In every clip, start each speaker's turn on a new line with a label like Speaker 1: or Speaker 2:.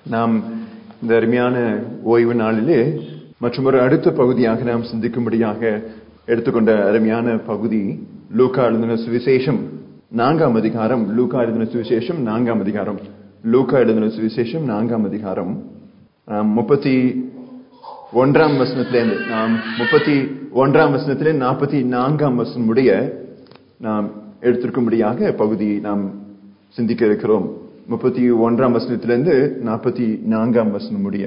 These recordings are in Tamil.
Speaker 1: நாம் இந்த அருமையான ஓய்வு நாளிலே மற்றும் ஒரு அடுத்த பகுதியாக நாம் சிந்திக்கும்படியாக எடுத்துக்கொண்ட அருமையான பகுதி லூக்கா எழுதின சுவிசேஷம் நான்காம் அதிகாரம் லூக்கா எழுதின சுவிசேஷம் நான்காம் அதிகாரம் லூக்கா எழுதின சுவிசேஷம் நான்காம் அதிகாரம் ஆம், முப்பத்தி ஒன்றாம் வசனத்திலிருந்து நாம் முப்பத்தி ஒன்றாம் வசனத்திலே நாற்பத்தி நான்காம் வசனம் முடிய நாம் எடுத்திருக்கும்படியாக பகுதி நாம் சிந்திக்க இருக்கிறோம் முப்பத்தி ஒன்றாம் வசனத்திலிருந்து நாற்பத்தி நான்காம் வசனம் முடிய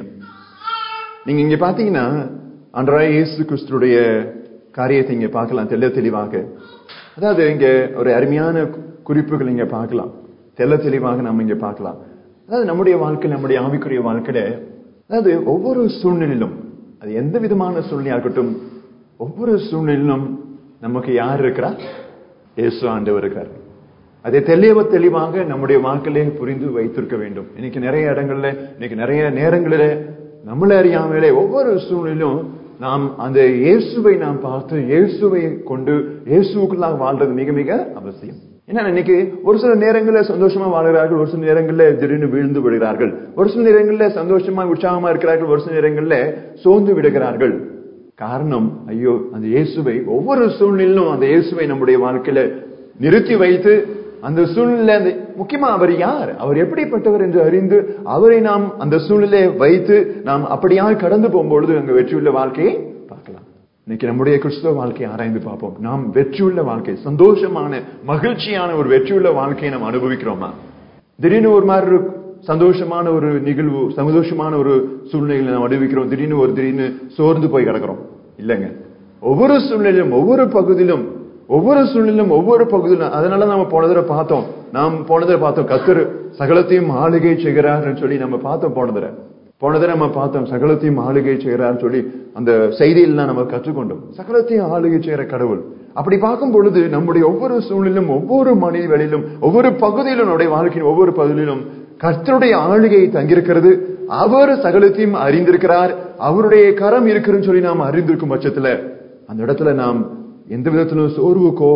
Speaker 1: நீங்க இங்க பாத்தீங்கன்னா அன்றாய இயேசு கிறிஸ்துடைய காரியத்தை இங்க பார்க்கலாம் தெள்ள தெளிவாக அதாவது இங்க ஒரு அருமையான குறிப்புகள் இங்க பார்க்கலாம் தெள்ள தெளிவாக நம்ம இங்க பார்க்கலாம் அதாவது நம்முடைய வாழ்க்கை நம்முடைய ஆவிக்குரிய வாழ்க்கையில அதாவது ஒவ்வொரு சூழ்நிலையிலும் அது எந்த விதமான சூழ்நிலையா இருக்கட்டும் ஒவ்வொரு சூழ்நிலையிலும் நமக்கு யார் இருக்கிறா இயேசு ஆண்டவர் இருக்கார் அதை தெளிவ தெளிவாக நம்முடைய வாழ்க்கையிலே புரிந்து வைத்திருக்க வேண்டும் இன்னைக்கு நிறைய இடங்கள்ல இன்னைக்கு நிறைய நேரங்களில நம்மள அறியாமலே ஒவ்வொரு சூழ்நிலையும் நாம் அந்த இயேசுவை நாம் பார்த்து இயேசுவை கொண்டு இயேசுக்குள்ளாக வாழ்றது மிக மிக அவசியம் ஏன்னா இன்னைக்கு ஒரு சில நேரங்களில் சந்தோஷமா வாழ்கிறார்கள் ஒரு சில நேரங்களில் திடீர்னு வீழ்ந்து விடுகிறார்கள் ஒரு சில நேரங்களில் சந்தோஷமா உற்சாகமா இருக்கிறார்கள் ஒரு சில நேரங்களில் சோர்ந்து விடுகிறார்கள் காரணம் ஐயோ அந்த இயேசுவை ஒவ்வொரு சூழ்நிலையிலும் அந்த இயேசுவை நம்முடைய வாழ்க்கையில நிறுத்தி வைத்து அந்த சூழ்நிலை அந்த முக்கியமா அவர் யார் அவர் எப்படிப்பட்டவர் என்று அறிந்து அவரை நாம் அந்த சூழ்நிலையை வைத்து நாம் அப்படியாக கடந்து போகும்பொழுது அங்க வெற்றியுள்ள வாழ்க்கையை பார்க்கலாம் இன்னைக்கு நம்முடைய கிறிஸ்துவ வாழ்க்கையை ஆராய்ந்து பார்ப்போம் நாம் வெற்றியுள்ள வாழ்க்கை சந்தோஷமான மகிழ்ச்சியான ஒரு வெற்றியுள்ள வாழ்க்கையை நாம் அனுபவிக்கிறோமா திடீர்னு ஒரு மாதிரி ஒரு சந்தோஷமான ஒரு நிகழ்வு சந்தோஷமான ஒரு சூழ்நிலைகளை நாம் அனுபவிக்கிறோம் திடீர்னு ஒரு திடீர்னு சோர்ந்து போய் கிடக்கிறோம் இல்லைங்க ஒவ்வொரு சூழ்நிலையிலும் ஒவ்வொரு பகுதியிலும் ஒவ்வொரு சூழ்நிலையிலும் ஒவ்வொரு பகுதியிலும் அதனால நம்ம போன தடவை பார்த்தோம் நாம் போன தடவை பார்த்தோம் கத்தர் சகலத்தையும் ஆளுகை செய்கிறார்னு சொல்லி நம்ம பார்த்தோம் போன தடவை போன தடவை நம்ம பார்த்தோம் சகலத்தையும் ஆளுகை செய்கிறார்னு சொல்லி அந்த செய்தியெல்லாம் நம்ம கற்றுக்கொண்டோம் சகலத்தையும் ஆளுகை செய்கிற கடவுள் அப்படி பார்க்கும் பொழுது நம்முடைய ஒவ்வொரு சூழ்நிலும் ஒவ்வொரு மனிதர்களிலும் ஒவ்வொரு பகுதியிலும் நம்முடைய வாழ்க்கையின் ஒவ்வொரு பகுதியிலும் கர்த்தருடைய ஆளுகை தங்கியிருக்கிறது அவர் சகலத்தையும் அறிந்திருக்கிறார் அவருடைய கரம் இருக்குன்னு சொல்லி நாம் அறிந்திருக்கும் பட்சத்துல அந்த இடத்துல நாம் எந்த விதத்திலும் சோர்வுக்கோ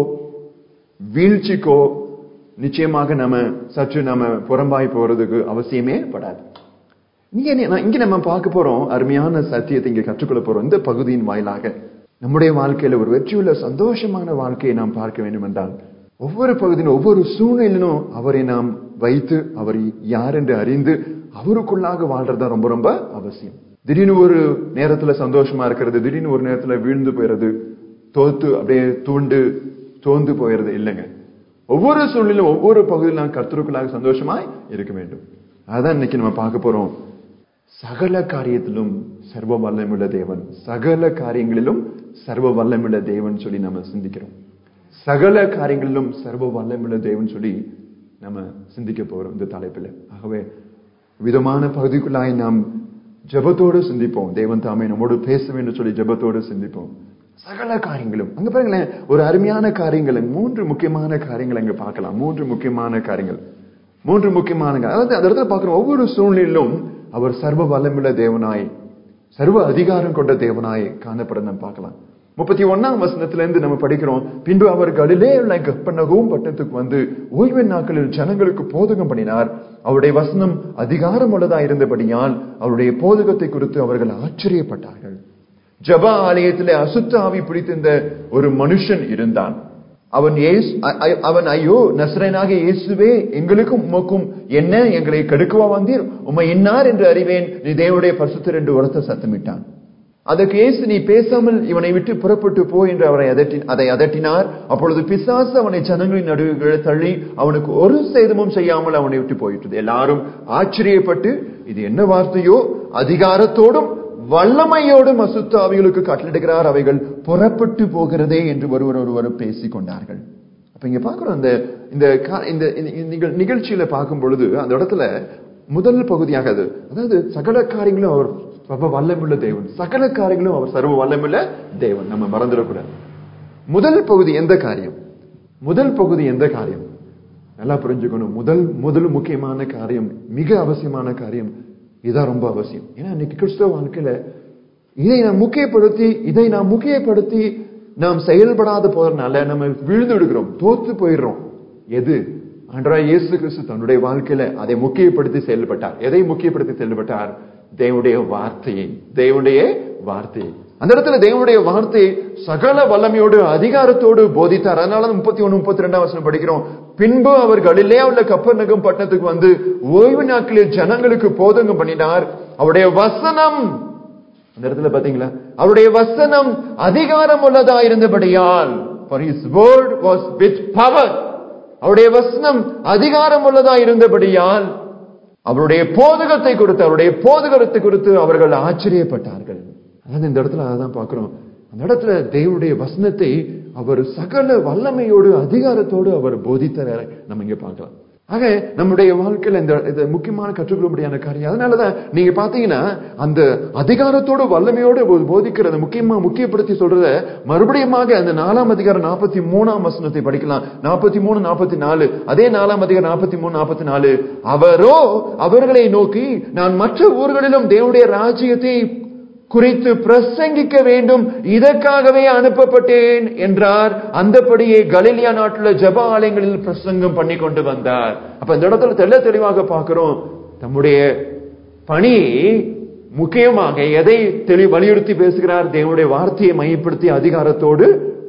Speaker 1: வீழ்ச்சிக்கோ நிச்சயமாக நம்ம சற்று நம்ம புறம்பாய் போறதுக்கு அவசியமே படாது இங்க என்ன- இங்க நம்ம பார்க்க போறோம் அருமையான சத்தியத்தை இங்க கற்றுக்கொள்ள போறோம் இந்த பகுதியின் வாயிலாக நம்முடைய வாழ்க்கையில ஒரு வெற்றியுள்ள சந்தோஷமான வாழ்க்கையை நாம் பார்க்க வேண்டும் என்றால் ஒவ்வொரு பகுதியிலும் ஒவ்வொரு சூழ்நிலையிலும் அவரை நாம் வைத்து அவர் யார் என்று அறிந்து அவருக்குள்ளாக வாழ்றது ரொம்ப ரொம்ப அவசியம் திடீர்னு ஒரு நேரத்துல சந்தோஷமா இருக்கிறது திடீர்னு ஒரு நேரத்துல வீழ்ந்து போயிடுறது தோத்து அப்படியே தூண்டு தோந்து போயிடுறது இல்லைங்க ஒவ்வொரு சூழ்நிலையும் ஒவ்வொரு பகுதியிலும் நாம் கர்த்தருக்குள்ளாக சந்தோஷமாய் இருக்க வேண்டும் அதான் இன்னைக்கு நம்ம பார்க்க போறோம் சகல காரியத்திலும் சர்வ வல்லமுள்ள தேவன் சகல காரியங்களிலும் சர்வ வல்லமுள்ள தேவன் சொல்லி நம்ம சிந்திக்கிறோம் சகல காரியங்களிலும் சர்வ வல்லமுள்ள தேவன் சொல்லி நம்ம சிந்திக்க போறோம் இந்த தலைப்பில் ஆகவே விதமான பகுதிக்குள்ளாய் நாம் ஜெபத்தோடு சிந்திப்போம் தேவன் தாமே நம்மோடு பேச வேண்டும் சொல்லி ஜெபத்தோடு சிந்திப்போம் சகல காரியங்களும் அங்க பாருங்களேன் ஒரு அருமையான காரியங்களை மூன்று முக்கியமான காரியங்களை அங்க பார்க்கலாம் மூன்று முக்கியமான காரியங்கள் மூன்று முக்கியமான கா- அதாவது அந்த இடத்துல பார்க்கிறோம் ஒவ்வொரு சூழ்நிலையிலும் அவர் சர்வ வல்லமுள்ள தேவனாய் சர்வ அதிகாரம் கொண்ட தேவனாய் காணப்பட நம்ம பார்க்கலாம் முப்பத்தி ஒன்னாம் வசனத்திலிருந்து நம்ம படிக்கிறோம் பின்பு அவர் கலிலே உள்ள கப்பனகவும் பட்டணத்துக்கு வந்து ஓய்வு நாட்களில் ஜனங்களுக்கு போதகம் பண்ணினார் அவருடைய வசனம் அதிகாரம் உள்ளதா இருந்தபடியால் அவருடைய போதகத்தை குறித்து அவர்கள் ஆச்சரியப்பட்டார்கள் ஜப ஆலயத்திலே அசுத்த ஆவி பிடித்திருந்த ஒரு மனுஷன் இருந்தான் அவன் இயேசு அ- அ- அவன் ஐயோ நஸ்ரனாக இயேசுவே எங்களுக்கும் உமக்கும் என்ன எங்களை கெடுக்கவா வந்தீர் உம்மை இன்னார் என்று அறிவேன் நீ தேவனுடைய பரிசுத்தர் என்று உரத்த சத்தமிட்டான் அதற்கு இயேசு நீ பேசாமல் இவனை விட்டு புறப்பட்டு போ என்று அவரை அதட்டி அதை அதட்டினார் அப்பொழுது பிசாசு அவனை ஜனங்களின் நடுவே தள்ளி அவனுக்கு ஒரு சேதமும் செய்யாமல் அவனை விட்டு போயிட்டது எல்லாரும் ஆச்சரியப்பட்டு இது என்ன வார்த்தையோ அதிகாரத்தோடும் வல்லமையோடும் அசுத்த ஆவிகளுக்கு கட்டளிடுகிறார் அவைகள் புறப்பட்டு போகிறதே என்று ஒருவர் ஒருவர் பேசிக் கொண்டார்கள் அப்ப இங்க பாக்குறோம் இந்த இந்த கா- இந்த இந்த- இந்த நிகழ்- நிகழ்ச்சியில பார்க்கும் பொழுது அந்த இடத்துல முதல் பகுதியாக அது அதாவது சகல காரியங்களும் அவர் சர்வ வல்லமுள்ள தேவன் சகல காரியங்களும் அவர் சர்வ வல்லமுள்ள தேவன் நம்ம மறந்துடக்கூடாது முதல் பகுதி எந்த காரியம் முதல் பகுதி எந்த காரியம் நல்லா புரிஞ்சுக்கணும் முதல் முதல் முக்கியமான காரியம் மிக அவசியமான காரியம் இதான் ரொம்ப அவசியம் ஏன்னா இன்னைக்கு கிறிஸ்தவ வாழ்க்கையில இதை நாம் முக்கியப்படுத்தி இதை நாம் முக்கியப்படுத்தி நாம் செயல்படாத போறதுனால நம்ம விழுந்து விடுகிறோம் தோத்து போயிடுறோம் எது ஆண்டவராய் இயேசு கிறிஸ்து தன்னுடைய வாழ்க்கையில அதை முக்கியப்படுத்தி செயல்பட்டார் எதை முக்கியப்படுத்தி செயல்பட்டார் தேவனுடைய வார்த்தையை தேவனுடைய வார்த்தையை அந்த இடத்துல தேவனுடைய வார்த்தையை சகல வல்லமையோடு அதிகாரத்தோடு போதித்தார் அதனால முப்பத்தி ஒண்ணு முப்பத்தி ரெண்டாம் வசனம் படிக்கிறோம் பின்பு அவர் கலிலே உள்ள கப்பர்நகம் பட்டணத்துக்கு வந்து ஓய்வு நாட்களில் ஜனங்களுக்கு போதகம் பண்ணினார் அவருடைய வசனம் அந்த இடத்துல பாத்தீங்களா அவருடைய வசனம் அதிகாரம் உள்ளதா இருந்தபடியால் for his word was with power அவருடைய வசனம் அதிகாரம் உள்ளதா இருந்தபடியால் அவருடைய போதகத்தை கொடுத்து அவருடைய போதகத்தை குறித்து அவர்கள் ஆச்சரியப்பட்டார்கள் அதாவது இந்த இடத்துல அதான் பார்க்கிறோம் அந்த இடத்துல தேவனுடைய வசனத்தை அவர் சகல வல்லமையோடு அதிகாரத்தோடு அவர் போதித்தார் நம்ம இங்க பார்க்கலாம் ஆக நம்முடைய வாழ்க்கையில இந்த இது முக்கியமான கற்றுக்கொள்ளும்படியான காரியம் அதனாலதான் நீங்க பாத்தீங்கன்னா அந்த அதிகாரத்தோடு வல்லமையோடு போ- போதிக்கிறத முக்கியமா முக்கியப்படுத்தி சொல்றத மறுபடியுமாக அந்த நாலாம் அதிகாரம் நாற்பத்தி மூணாம் வசனத்தை படிக்கலாம் நாற்பத்தி மூணு நாற்பத்தி நாலு அதே நாலாம் அதிகாரம் நாற்பத்தி மூணு நாற்பத்தி நாலு அவரோ அவர்களை நோக்கி நான் மற்ற ஊர்களிலும் தேவனுடைய ராஜ்யத்தை குறித்து பிரசங்கிக்க வேண்டும் இதற்காகவே அனுப்பப்பட்டேன் என்றார் அந்தபடியே கலிலியா நாட்டுல ஜப ஆலயங்களில் பிரசங்கம் பண்ணி கொண்டு வந்தார் அப்ப இந்த இடத்துல தெள்ள தெளிவாக பார்க்கிறோம் தம்முடைய பணி முக்கியமாக எதை தெளி வலியுறுத்தி பேசுகிறார் தேவனுடைய வார்த்தையை மையப்படுத்தி அதிகாரத்தோடு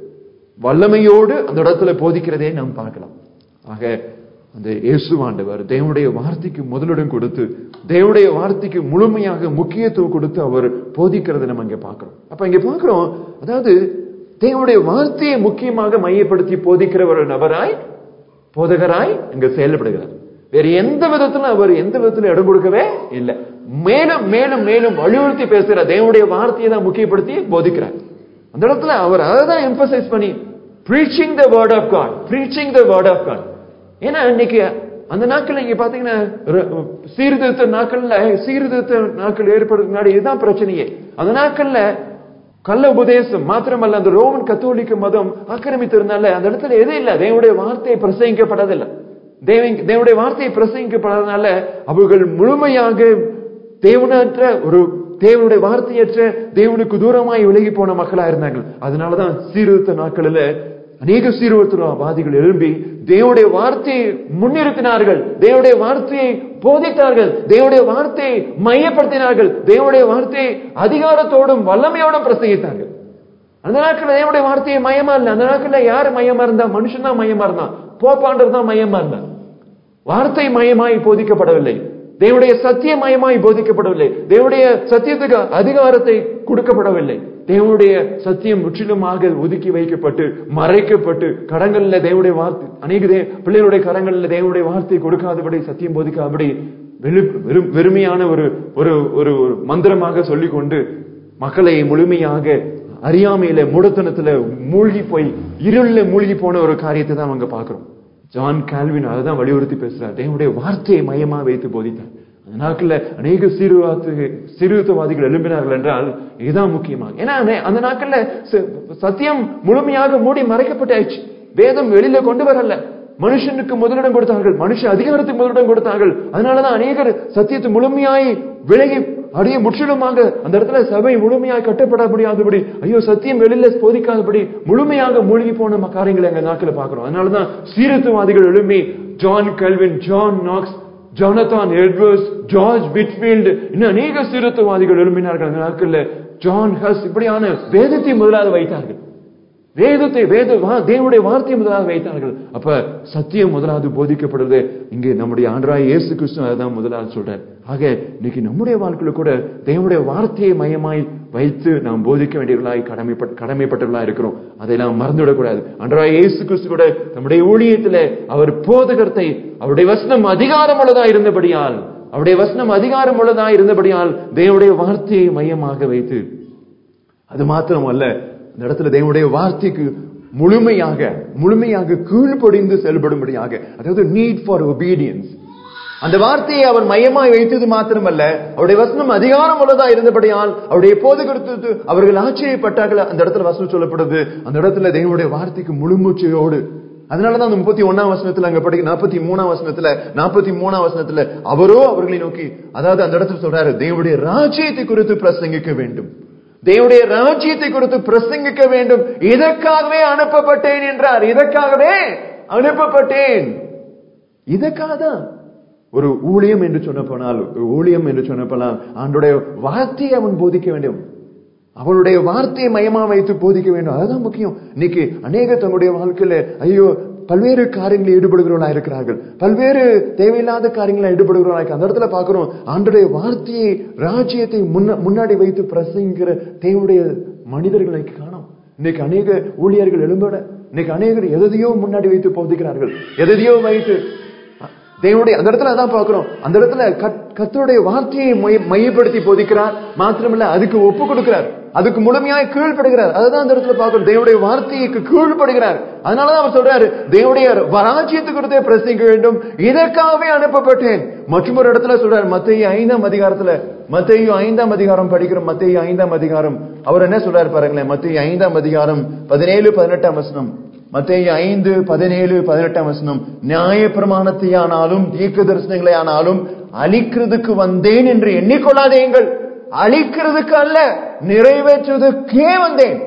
Speaker 1: வல்லமையோடு அந்த இடத்துல போதிக்கிறதே நாம் பார்க்கலாம் ஆக அந்த இயேசுவாண்டவர் தேவனுடைய வார்த்தைக்கு முதலிடம் கொடுத்து தேவனுடைய வார்த்தைக்கு முழுமையாக முக்கியத்துவம் கொடுத்து அவர் போதிக்கிறதை நம்ம இங்க பார்க்கிறோம் அப்ப இங்க பார்க்கிறோம் அதாவது தேவனுடைய வார்த்தையை முக்கியமாக மையப்படுத்தி போதிக்கிற ஒரு நபராய் போதகராய் இங்க செயல்படுகிறார் வேற எந்த விதத்திலும் அவர் எந்த விதத்திலும் இடம் கொடுக்கவே இல்லை மேலும் மேலும் மேலும் வலியுறுத்தி பேசுகிற தேவனுடைய வார்த்தையை தான் முக்கியப்படுத்தி போதிக்கிறார் அந்த இடத்துல அவர் அதை தான் எம்பசைஸ் பண்ணி preaching the word of God preaching the word of God ஏன்னா இன்னைக்கு அந்த நாட்கள்ல நீங்க பாத்தீங்கன்னா ர- சீர்திருத்த நாட்கள்ல சீர்திருத்த நாட்கள் ஏற்படுறதுக்கு முன்னாடி இதுதான் பிரச்சனையே அந்த நாட்கள்ல கள்ள உபதேசம் மாத்திரமல்ல அந்த ரோமன் கத்தோலிக்க மதம் ஆக்கிரமித்திருந்தால அந்த இடத்துல எது இல்ல தேவனுடைய வார்த்தை பிரசங்கிக்கப்படதில்லை தேவ- தேவனுடைய வார்த்தை பிரசங்கிக்கப்படாதனால அவர்கள் முழுமையாக தேவனற்ற ஒரு தேவனுடைய வார்த்தையற்ற தேவனுக்கு தூரமாய் விலகி போன மக்களா இருந்தார்கள் அதனாலதான் சீர்திருத்த நாட்களில் அநேக சீர்திருத்தவாதிகள் எழும்பி தேவனுடைய வார்த்தையை முன்னிறுத்தினார்கள் தேவனுடைய வார்த்தையை போதித்தார்கள் தேவனுடைய வார்த்தையை மையப்படுத்தினார்கள் தேவனுடைய வார்த்தையை அதிகாரத்தோடும் வல்லமையோடும் பிரசங்கித்தார்கள் அந்த நாட்கள்ல தேவனுடைய வார்த்தையை மையமா இல்ல அந்த நாட்கள்ல யாரு மையமா இருந்தா மனுஷன் தான் மையமா இருந்தான் போப்பாண்டர் தான் மையமா இருந்தான் வார்த்தை மயமாய் போதிக்கப்படவில்லை தேவனுடைய சத்திய மயமாய் போதிக்கப்படவில்லை தேவனுடைய சத்தியத்துக்கு அதிகாரத்தை கொடுக்கப்படவில்லை தேவனுடைய சத்தியம் முற்றிலுமாக ஒதுக்கி வைக்கப்பட்டு மறைக்கப்பட்டு கடங்கள்ல தேவனுடைய வார்த்தை அநேக தே- பிள்ளைகளுடைய கரங்களில் தேவனுடைய வார்த்தை கொடுக்காதபடி சத்தியம் போதிக்காதபடி வெறு- வெறும் வெறுமையான ஒரு ஒரு ஒரு ஒரு மந்திரமாக சொல்லிக்கொண்டு மக்களை முழுமையாக அறியாமையில மூடத்தனத்துல மூழ்கி போய் இருள்ல மூழ்கி போன ஒரு காரியத்தை தான் அங்க பாக்குறோம் ஜான் கால்வின் அதை வலியுறுத்தி பேசுறார் தேவனுடைய வார்த்தையை மையமா வைத்து போதித்தார் அந்த நாட்கள்ல அநேக சீர்வாத்து சீர்திருத்தவாதிகள் எழும்பினார்கள் என்றால் இதுதான் முக்கியமாக ஏன்னா அந்த- அந்த நாட்கள்ல ச- சத்தியம் முழுமையாக மூடி மறைக்கப்பட்டாச்சு வேதம் வெளியில கொண்டு வரல மனுஷனுக்கு முதலிடம் கொடுத்தார்கள் மனுஷ அதிகாரத்துக்கு முதலிடம் கொடுத்தார்கள் அதனாலதான் அநேகர் சத்தியத்தை முழுமையாய் விலகி அப்படியே முற்றிலுமாக அந்த இடத்துல சபை முழுமையாய் கட்டப்பட முடியாதபடி ஐயோ சத்தியம் வெளியில போதிக்காதபடி முழுமையாக மூழ்கி போன ம- காரியங்களை எங்க நாட்களை பார்க்கிறோம் அதனாலதான் சீரத்துவாதிகள் எழுப்பி John Calvin John Knox Jonathan Edwards George Whitefield இன்னும் அநேக சீரத்துவாதிகள் எழுப்பினார்கள் அந்த நாட்கள்ல ஜான் ஹஸ் இப்படியான வேதத்தை முதலாவது வைத்தார்கள் வேதத்தை வேத வா- தேவனுடைய வார்த்தையை முதலாவது வைத்தார்கள் அப்ப சத்தியம் முதலாவது போதிக்கப்படுறது இங்கே நம்முடைய ஆண்டராய் இயேசு கிறிஸ்து அதான் முதலாவது சொல்றார் ஆக இன்னைக்கு நம்முடைய வாழ்க்கையில கூட தேவனுடைய வார்த்தையை மையமாய் வைத்து நாம் போதிக்க வேண்டியவர்களாய் கடமைப்பட்ட கடமைப்பட்டவர்களாய் இருக்கிறோம் அதை நாம் மறந்துவிடக்கூடாது ஆண்டராய் இயேசு கிறிஸ்து கூட நம்முடைய ஊழியத்துல அவர் போதகத்தை அவருடைய வசனம் அதிகாரம் உள்ளதா இருந்தபடியால் அவருடைய வசனம் அதிகாரம் உள்ளதா இருந்தபடியால் தேவனுடைய வார்த்தையை மையமாக வைத்து அது மாத்திரமல்ல இந்த இடத்துல தேவனுடைய வார்த்தைக்கு முழுமையாக முழுமையாக கீழ்ப்படிந்து செயல்படும்படியாக அதாவது நீட் ஃபார் obedience அந்த வார்த்தையை அவர் மையமாய் வைத்தது மாத்திரமல்ல அவருடைய வசனம் அதிகாரம் உள்ளதா இருந்தபடியால் அவருடைய போது கொடுத்தது அவர்கள் ஆச்சரியப்பட்டார்கள் அந்த இடத்துல வசனம் சொல்லப்படுது அந்த இடத்துல தேவனுடைய வார்த்தைக்கு முழுமூச்சையோடு அதனாலதான் அந்த முப்பத்தி ஒன்னாம் வசனத்துல அங்க படிக்க நாற்பத்தி மூணாம் வசனத்துல நாற்பத்தி மூணாம் வசனத்துல அவரோ அவர்களை நோக்கி அதாவது அந்த இடத்துல சொல்றாரு தேவனுடைய ராஜ்யத்தை குறித்து பிரசங்கிக்க வேண்டும் தேவனுடைய ராஜ்யத்தை குறித்து பிரசங்கிக்க வேண்டும் இதற்காகவே அனுப்பப்பட்டேன் என்றார் இதற்காகவே அனுப்பப்பட்டேன் இதற்காக தான் ஒரு ஊழியம் என்று சொன்ன போனால் ஒரு ஊழியம் என்று சொன்ன போனால் ஆண்டுடைய வார்த்தையை அவன் போதிக்க வேண்டும் அவனுடைய வார்த்தையை மையமா வைத்து போதிக்க வேண்டும் அதுதான் முக்கியம் இன்னைக்கு அநேக தன்னுடைய வாழ்க்கையில ஐயோ பல்வேறு காரியங்களில் ஈடுபடுகிறவர்களா இருக்கிறார்கள் பல்வேறு தேவையில்லாத காரியங்களில் ஈடுபடுகிறவர்களா இருக்கு அந்த இடத்துல பாக்குறோம் ஆண்டுடைய வார்த்தையை ராஜ்யத்தை முன்ன- முன்னாடி வைத்து பிரசங்கிக்கிற தேவனுடைய மனிதர்களை காணோம் இன்னைக்கு அநேக ஊழியர்கள் எழும்பட இன்னைக்கு அநேகர் எதையோ முன்னாடி வைத்து போதிக்கிறார்கள் எதையோ வைத்து தேவனுடைய அந்த இடத்துல அதான் பார்க்கிறோம் அந்த இடத்துல கத்- கர்த்தருடைய வார்த்தையை மைய- மையப்படுத்தி போதிக்கிறார் மாத்திரமல்ல அதுக்கு ஒப்பு கொடுக்கிறார் அதுக்கு முழுமையாய் கீழ்ப்படுகிறார் அதுதான் அந்த இடத்துல பார்க்கிறோம் தேவனுடைய வார்த்தைக்கு கீழ்ப்படுகிறார் அதனாலதான் அவர் சொல்றாரு தேவனுடைய ராஜ்யத்தை குறித்தே பிரசங்கிக்க வேண்டும் இதற்காகவே அனுப்பப்பட்டேன் மற்றும் ஒரு இடத்துல சொல்றாரு மத்திய ஐந்தாம் அதிகாரத்துல மத்திய ஐந்தாம் அதிகாரம் படிக்கிறோம் மத்திய ஐந்தாம் அதிகாரம் அவர் என்ன சொல்றாரு பாருங்களேன் மத்திய ஐந்தாம் அதிகாரம் பதினேழு பதினெட்டாம் வசனம் மத்தேயு ஐந்து பதினேழு பதினெட்டாம் வசனம் நியாய பிரமாணத்தை ஆனாலும் தீர்க்க தரிசனங்களை ஆனாலும் அழிக்கிறதுக்கு வந்தேன் என்று எண்ணிக்கொள்ளாதேங்கள் அழிக்கிறதுக்கு அல்ல நிறைவேற்றுவதற்கே வந்தேன்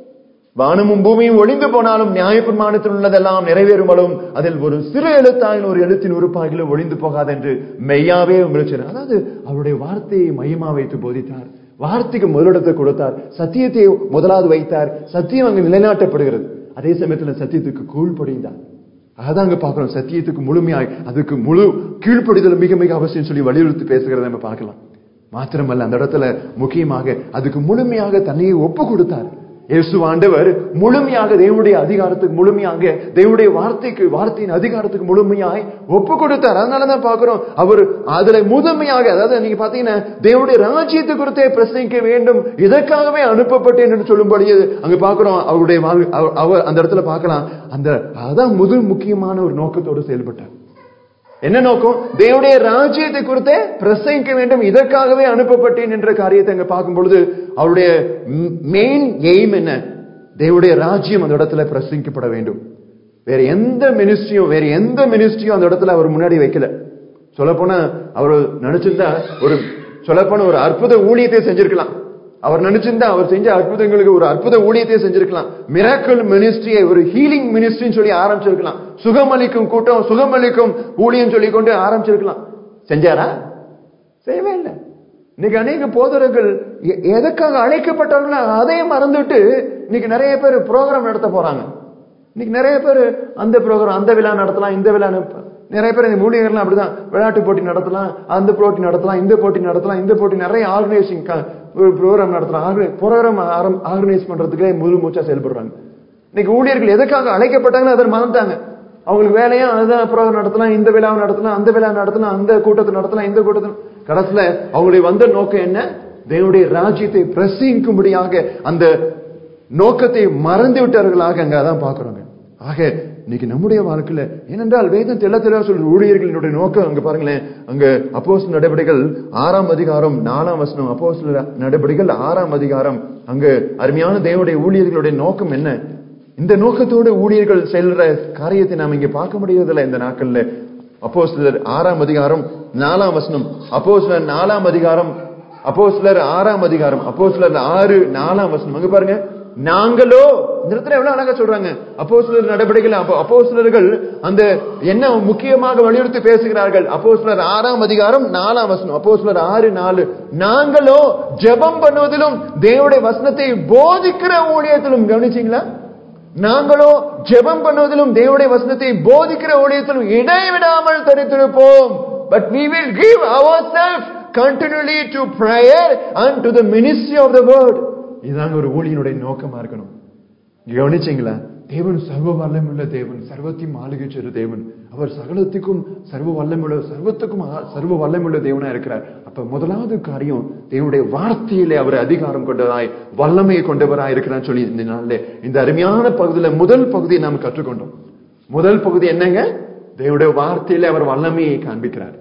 Speaker 1: வானமும் பூமியும் ஒளிந்து போனாலும் நியாயப்பிரமாணத்தில் உள்ளதெல்லாம் நிறைவேறுமலும் அதில் ஒரு சிறு எழுத்தாயின் ஒரு எழுத்தின் உறுப்பாகிலும் ஒளிந்து போகாது என்று மெய்யாவே உங்களுக்கு சொன்னார். அதாவது அவருடைய வார்த்தையை மையமா வைத்து போதித்தார் வார்த்தைக்கு முதலிடத்தை கொடுத்தார் சத்தியத்தை முதலாவது வைத்தார் சத்தியம் அங்கு நிலைநாட்டப்படுகிறது அதே சமயத்துல சத்தியத்துக்கு கீழ்ப்படிந்தார் அதான் அங்க பார்க்கிறோம் சத்தியத்துக்கு முழுமையாய் அதுக்கு முழு கீழ்ப்படிதல் மிக மிக அவசியம் சொல்லி வலியுறுத்தி பேசுகிறத நம்ம பார்க்கலாம் மாத்திரமல்ல அந்த இடத்துல முக்கியமாக அதுக்கு முழுமையாக தன்னையை ஒப்பு கொடுத்தார் இயேசு ஆண்டவர் முழுமையாக தேவனுடைய அதிகாரத்துக்கு முழுமையாக தேவனுடைய வார்த்தைக்கு வார்த்தையின் அதிகாரத்துக்கு முழுமையாய் ஒப்பு கொடுத்தார் அதனாலதான் பார்க்கிறோம் அவர் அதுல முழுமையாக அதாவது நீங்க பாத்தீங்கன்னா தேவனுடைய ராஜ்யத்தை குறித்தே பிரசங்கிக்க வேண்டும் இதற்காகவே அனுப்பப்பட்டேன் என்று சொல்லும்படி அங்க பார்க்கிறோம் அவருடைய வாழ்- அவர் அவர் அந்த இடத்துல பார்க்கலாம் அந்த அதான் முதல் முக்கியமான ஒரு நோக்கத்தோடு செயல்பட்டார் என்ன நோக்கம் தேவனுடைய ராஜ்யத்தை குறித்தே பிரசங்கிக்க வேண்டும் இதற்காகவே அனுப்பப்பட்டேன் என்ற காரியத்தை அங்க பார்க்கும் பொழுது அவருடைய மெயின் எய்ம் என்ன தேவனுடைய ராஜ்யம் அந்த இடத்துல பிரசங்கிக்கப்பட வேண்டும் வேற எந்த மினிஸ்ட்ரியும் வேற எந்த மினிஸ்ட்ரியும் அந்த இடத்துல அவர் முன்னாடி வைக்கல சொல்லப்போனா அவர் நினைச்சிருந்தா ஒரு சொல்லப்போன ஒரு அற்புத ஊழியத்தை செஞ்சிருக்கலாம் அவர் நினைச்சிருந்தா அவர் செஞ்ச அற்புதங்களுக்கு ஒரு அற்புத ஊழியத்தை செஞ்சிருக்கலாம் மிராக்கிள் மினிஸ்ட்ரியை ஒரு ஹீலிங் மினிஸ்ட்ரின்னு சொல்லி ஆரம்பிச்சிருக்கலாம் சுகமளிக்கும் கூட்டம் சுகமளிக்கும் ஊழியம் சொல்லி கொண்டு ஆரம்பிச்சிருக்கலாம் செஞ்சாரா செய்யவே இல்லை இன்னைக்கு அநேக போதகர்கள் எ- எதுக்காக அழைக்கப்பட்டவர்களோ அதையும் மறந்துட்டு இன்னைக்கு நிறைய பேர் ப்ரோக்ராம் நடத்த போறாங்க இன்னைக்கு நிறைய பேர் அந்த ப்ரோக்ராம் அந்த விழா நடத்தலாம் இந்த விழா நடத்த- நிறைய பேர் இந்த ஊழியர்கள்லாம் அப்படிதான் விளையாட்டு போட்டி நடத்தலாம் அந்த போட்டி நடத்தலாம் இந்த போட்டி நடத்தலாம் இந்த போட்டி நிறைய ஆர்கனைசிங் ப்ரோக்ராம் நடத்தலாம் ப்ரோக்ராம் ஆர்கனைஸ் பண்றதுக்கே முழு மூச்சா செயல்படுறாங்க இன்னைக்கு ஊழியர்கள் எதுக்காக அழைக்கப்பட்டாங்கன்னு அதை மறந்துட்டாங்க அவங்களுக்கு வேலையா அதுதான் ப்ரோக்ராம் நடத்தலாம் இந்த விழாவை நடத்தலாம் அந்த விழா நடத்தலாம் அந்த கூட்டத்தை நடத்தலாம் இந்த கூட்டத்தை கடைசியில அவங்களுடைய வந்த நோக்கம் என்ன தேவனுடைய ராஜ்யத்தை பிரசங்கிக்கும்படியாக அந்த நோக்கத்தை மறந்து விட்டார்களாக அங்க அதான் பாக்குறோங்க ஆக இன்னைக்கு நம்முடைய வாழ்க்கையில ஏனென்றால் வேதம் தெள்ள தெளிவா சொல்ற ஊழியர்களினுடைய நோக்கம் அங்க பாருங்களேன் அங்க அப்போஸ் நடவடிக்கைகள் ஆறாம் அதிகாரம் நாலாம் வசனம் அப்போஸ் நடவடிக்கைகள் ஆறாம் அதிகாரம் அங்க அருமையான தேவனுடைய ஊழியர்களுடைய நோக்கம் என்ன இந்த நோக்கத்தோடு ஊழியர்கள் செல்ற காரியத்தை நாம் இங்க பார்க்க முடியறதில்ல இந்த நாட்கள்ல அப்போ சிலர் ஆறாம் அதிகாரம் நாலாம் வசனம் அப்போ சிலர் நாலாம் அதிகாரம் அப்போ சிலர் ஆறாம் அதிகாரம் அப்போ சிலர் ஆறு நாலாம் வசனம் அங்க பாருங்க நாங்களோ இந்த இடத்துல எவ்வளவு அழகா சொல்றாங்க அப்போ சிலர் நடவடிக்கைகள் அப்போ சிலர்கள் அந்த என்ன முக்கியமாக வலியுறுத்தி பேசுகிறார்கள் அப்போ சிலர் ஆறாம் அதிகாரம் நாலாம் வசனம் அப்போ சிலர் ஆறு நாலு நாங்களோ ஜெபம் பண்ணுவதிலும் தேவனுடைய வசனத்தை போதிக்கிற ஊழியத்திலும் கவனிச்சீங்களா நாங்களோ ஜெபம் பண்ணுவதிலும் தேவனுடைய வசனத்தை போதிக்கிற ஊழியத்திலும் இடைவிடாமல் தரித்திருப்போம் but we will give ourselves continually to prayer and to the ministry of the word இதாங்க ஒரு ஊழியனுடைய நோக்கமா இருக்கணும் கவனிச்சீங்களா தேவன் சர்வ வல்லமுள்ள தேவன் சர்வத்தையும் ஆளுகை செய்கிற தேவன் அவர் சகலத்துக்கும் சர்வ வல்லமுள்ள சர்வத்துக்கும் ஆ- சர்வ வல்லமுள்ள தேவனா இருக்கிறார் அப்ப முதலாவது காரியம் தேவனுடைய வார்த்தையிலே அவர் அதிகாரம் கொண்டதாய் வல்லமையை கொண்டவராய் இருக்கிறார் சொல்லி இந்த நாள்ல இந்த அருமையான பகுதியில முதல் பகுதியை நாம் கற்றுக்கொண்டோம் முதல் பகுதி என்னங்க தேவனுடைய வார்த்தையில அவர் வல்லமையை காண்பிக்கிறார்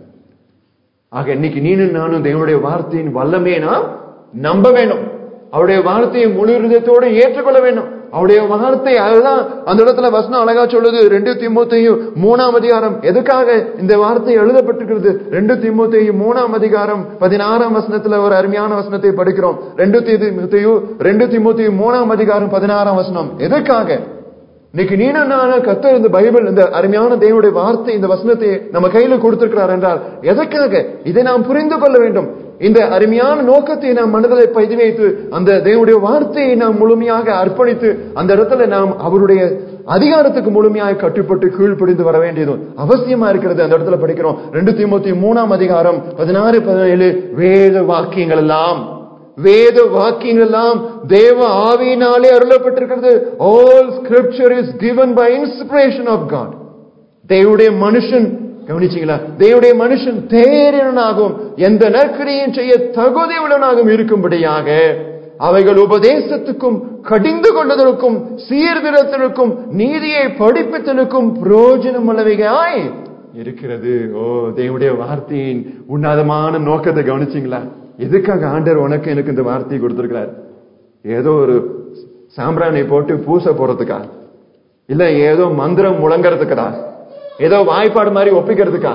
Speaker 1: ஆக இன்னைக்கு நீனும் நானும் தேவனுடைய வார்த்தையின் வல்லமையை நாம் நம்ப வேண்டும் அவருடைய வார்த்தையை முழு இருதயத்தோடு ஏற்றுக்கொள்ள வேண்டும் அவருடைய வார்த்தை அதுதான் அந்த இடத்துல வசனம் அழகா சொல்லுது ரெண்டு திமுத்தையும் மூணாம் அதிகாரம் எதுக்காக இந்த வார்த்தை எழுதப்பட்டிருக்கிறது ரெண்டு திமுத்தையும் மூணாம் அதிகாரம் பதினாறாம் வசனத்துல ஒரு அருமையான வசனத்தை படிக்கிறோம் ரெண்டு திமுத்தையும் ரெண்டு திமுத்தையும் மூணாம் அதிகாரம் பதினாறாம் வசனம் எதுக்காக இன்னைக்கு நீனும் நானும் கத்தர் இந்த பைபிள் இந்த அருமையான தேவனுடைய வார்த்தை இந்த வசனத்தை நம்ம கையில கொடுத்திருக்கிறார் என்றால் எதற்காக இதை நாம் புரிந்து கொள்ள வேண்டும் இந்த அருமையான நோக்கத்தை நாம் மனதில் பதிவு வைத்து அந்த தேவனுடைய வார்த்தையை நாம் முழுமையாக அர்ப்பணித்து அந்த இடத்துல நாம் அவருடைய அதிகாரத்துக்கு முழுமையாக கட்டுப்பட்டு கீழ்ப்படிந்து வர வேண்டியது அவசியமா இருக்கிறது அந்த இடத்துல படிக்கிறோம் ரெண்டு தீமூத்தி மூணாம் அதிகாரம் பதினாறு பதினேழு வேத வாக்கியங்கள் எல்லாம் வேத வாக்கியங்கள் எல்லாம் தேவ ஆவியினாலே அருளப்பட்டிருக்கிறது all scripture is given by inspiration of God தேவனுடைய மனுஷன் கவனிச்சீங்களா தேவனுடைய மனுஷன் தேரனாகவும் எந்த நற்கிரியும் செய்ய தகுதி உள்ளவனாகவும் இருக்கும்படியாக அவைகள் உபதேசத்துக்கும் கடிந்து கொள்ளுதலுக்கும் சீர்திருத்தலுக்கும் நீதியை படிப்பித்தலுக்கும் பிரயோஜனம் உள்ளவைகாய் இருக்கிறது ஓ தேவனுடைய வார்த்தையின் உன்னதமான நோக்கத்தை கவனிச்சீங்களா எதுக்காக ஆண்டர் உனக்கு எனக்கு இந்த வார்த்தையை கொடுத்திருக்கிறார் ஏதோ ஒரு சாம்பிராணி போட்டு பூசை போறதுக்கா இல்ல ஏதோ மந்திரம் முழங்கறதுக்கா ஏதோ வாய்ப்பாடு மாதிரி ஒப்பிக்கிறதுக்கா